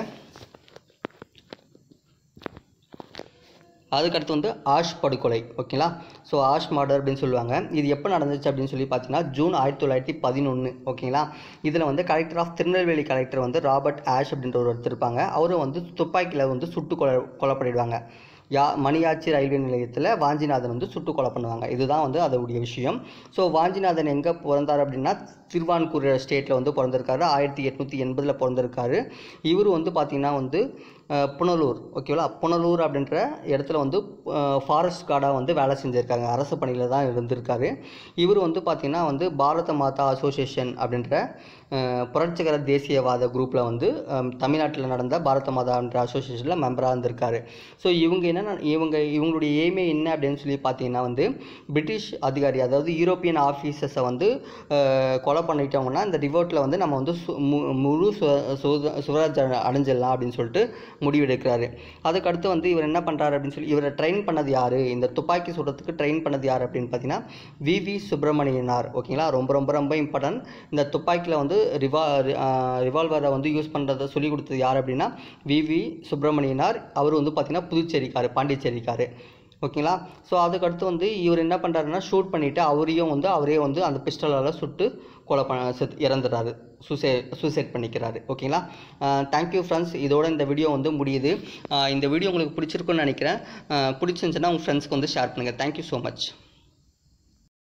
அதுக்கடுத்து வந்து ஆஷ் படுகொலை ஓகேங்களா ஸோ ஆஷ் மர்டர் அப்படின்னு சொல்லுவாங்க இது எப்போ நடந்துச்சு அப்படின்னு சொல்லி பார்த்தீங்கன்னா ஜூன் ஆயிரத்தி தொள்ளாயிரத்தி பதினொன்று ஓகேங்களா இதில் வந்து கலெக்டர் ஆஃப் திருநெல்வேலி கலெக்டர் வந்து ராபர்ட் ஆஷ் அப்படின்ற ஒரு ஒருத்தர் இருப்பாங்க அவரும் வந்து துப்பாக்கியில் வந்து சுட்டு கொலை கொல்லப்படிடுவாங்க யா மணியாச்சி ரயில்வே நிலையத்தில் வாஞ்சிநாதன் வந்து சுட்டு கொலை பண்ணுவாங்க இதுதான் வந்து அதோடைய விஷயம் ஸோ வாஞ்சிநாதன் எங்கே பிறந்தார் அப்படின்னா திருவான்கூர் ஸ்டேட்டில் வந்து பிறந்திருக்காரு ஆயிரத்தி எட்நூற்றி எண்பதில் பிறந்திருக்காரு இவர் வந்து பார்த்திங்கன்னா வந்து அஹ், புனலூர் ஓகேங்களா புனலூர் அப்படின்ற இடத்துல வந்து ஃபாரஸ்ட் கார்டாக வந்து வேலை செஞ்சுருக்காங்க அரசு பணியில் தான் இருந்திருக்காரு இவர் வந்து பார்த்திங்கன்னா வந்து பாரத மாதா அசோசியேஷன் அப்படின்ற அஹ், புரட்சிகர தேசியவாத குரூப்பில் வந்து தமிழ்நாட்டில் நடந்த பாரத மாதான்ற அசோசியேஷனில் மெம்பராக இருந்திருக்காரு ஸோ இவங்க என்ன இவங்க இவங்களுடைய எய்மே என்ன அப்படின்னு சொல்லி பார்த்தீங்கன்னா வந்து பிரிட்டிஷ் அதிகாரி அதாவது யூரோப்பியன் ஆஃபீஸர்ஸை வந்து அஹ், கொலை பண்ணிட்டோம்னா இந்த ரிவோர்ட்டில் வந்து நம்ம வந்து சு- மு- முழு சு- சுத- சுவராஜ் அடைஞ்சிடலாம் அப்படின்னு சொல்லிட்டு முடிவெடுக்கிறாரு அதுக்கடுத்து வந்து இவர் என்ன பண்ணுறாரு அப்படின்னு சொல்லி இவரை ட்ரெயின் பண்ணது யார் இந்த துப்பாக்கி சுடுறதுக்கு ட்ரெயின் பண்ணது யார் அப்படின்னு பார்த்தீங்கன்னா விவி சுப்பிரமணியனார் ஓகேங்களா ரொம்ப ரொம்ப ரொம்ப இம்பார்ட்டன்ட் இந்த துப்பாக்கியில் வந்து ரிவா ரிவால்வரை வந்து யூஸ் பண்ணுறதை சொல்லி கொடுத்தது யார் அப்படின்னா விவி சுப்பிரமணியனார் அவர் வந்து பார்த்தீங்கன்னா புதுச்சேரிக்காரு பாண்டிச்சேரிக்காரு ஓகேங்களா ஸோ அதுக்கடுத்து வந்து இவர் என்ன பண்ணுறாருன்னா ஷூட் பண்ணிவிட்டு அவரையும் வந்து அவரே வந்து அந்த பிஸ்டலால் சுட்டு கொலை பண்ண செத் இறந்துடுறாரு சூசை சூசைட் பண்ணிக்கிறாரு ஓகேங்களா தேங்க்யூ ஃப்ரெண்ட்ஸ் இதோட இந்த வீடியோ வந்து முடியுது அஹ் இந்த வீடியோ உங்களுக்கு பிடிச்சிருக்குன்னு நினைக்கிறேன் அஹ் பிடிச்சிருந்துச்சுன்னா உங்கள் ஃப்ரெண்ட்ஸ்க்கு வந்து ஷேர் பண்ணுங்கள் தேங்க்யூ ஸோ மச்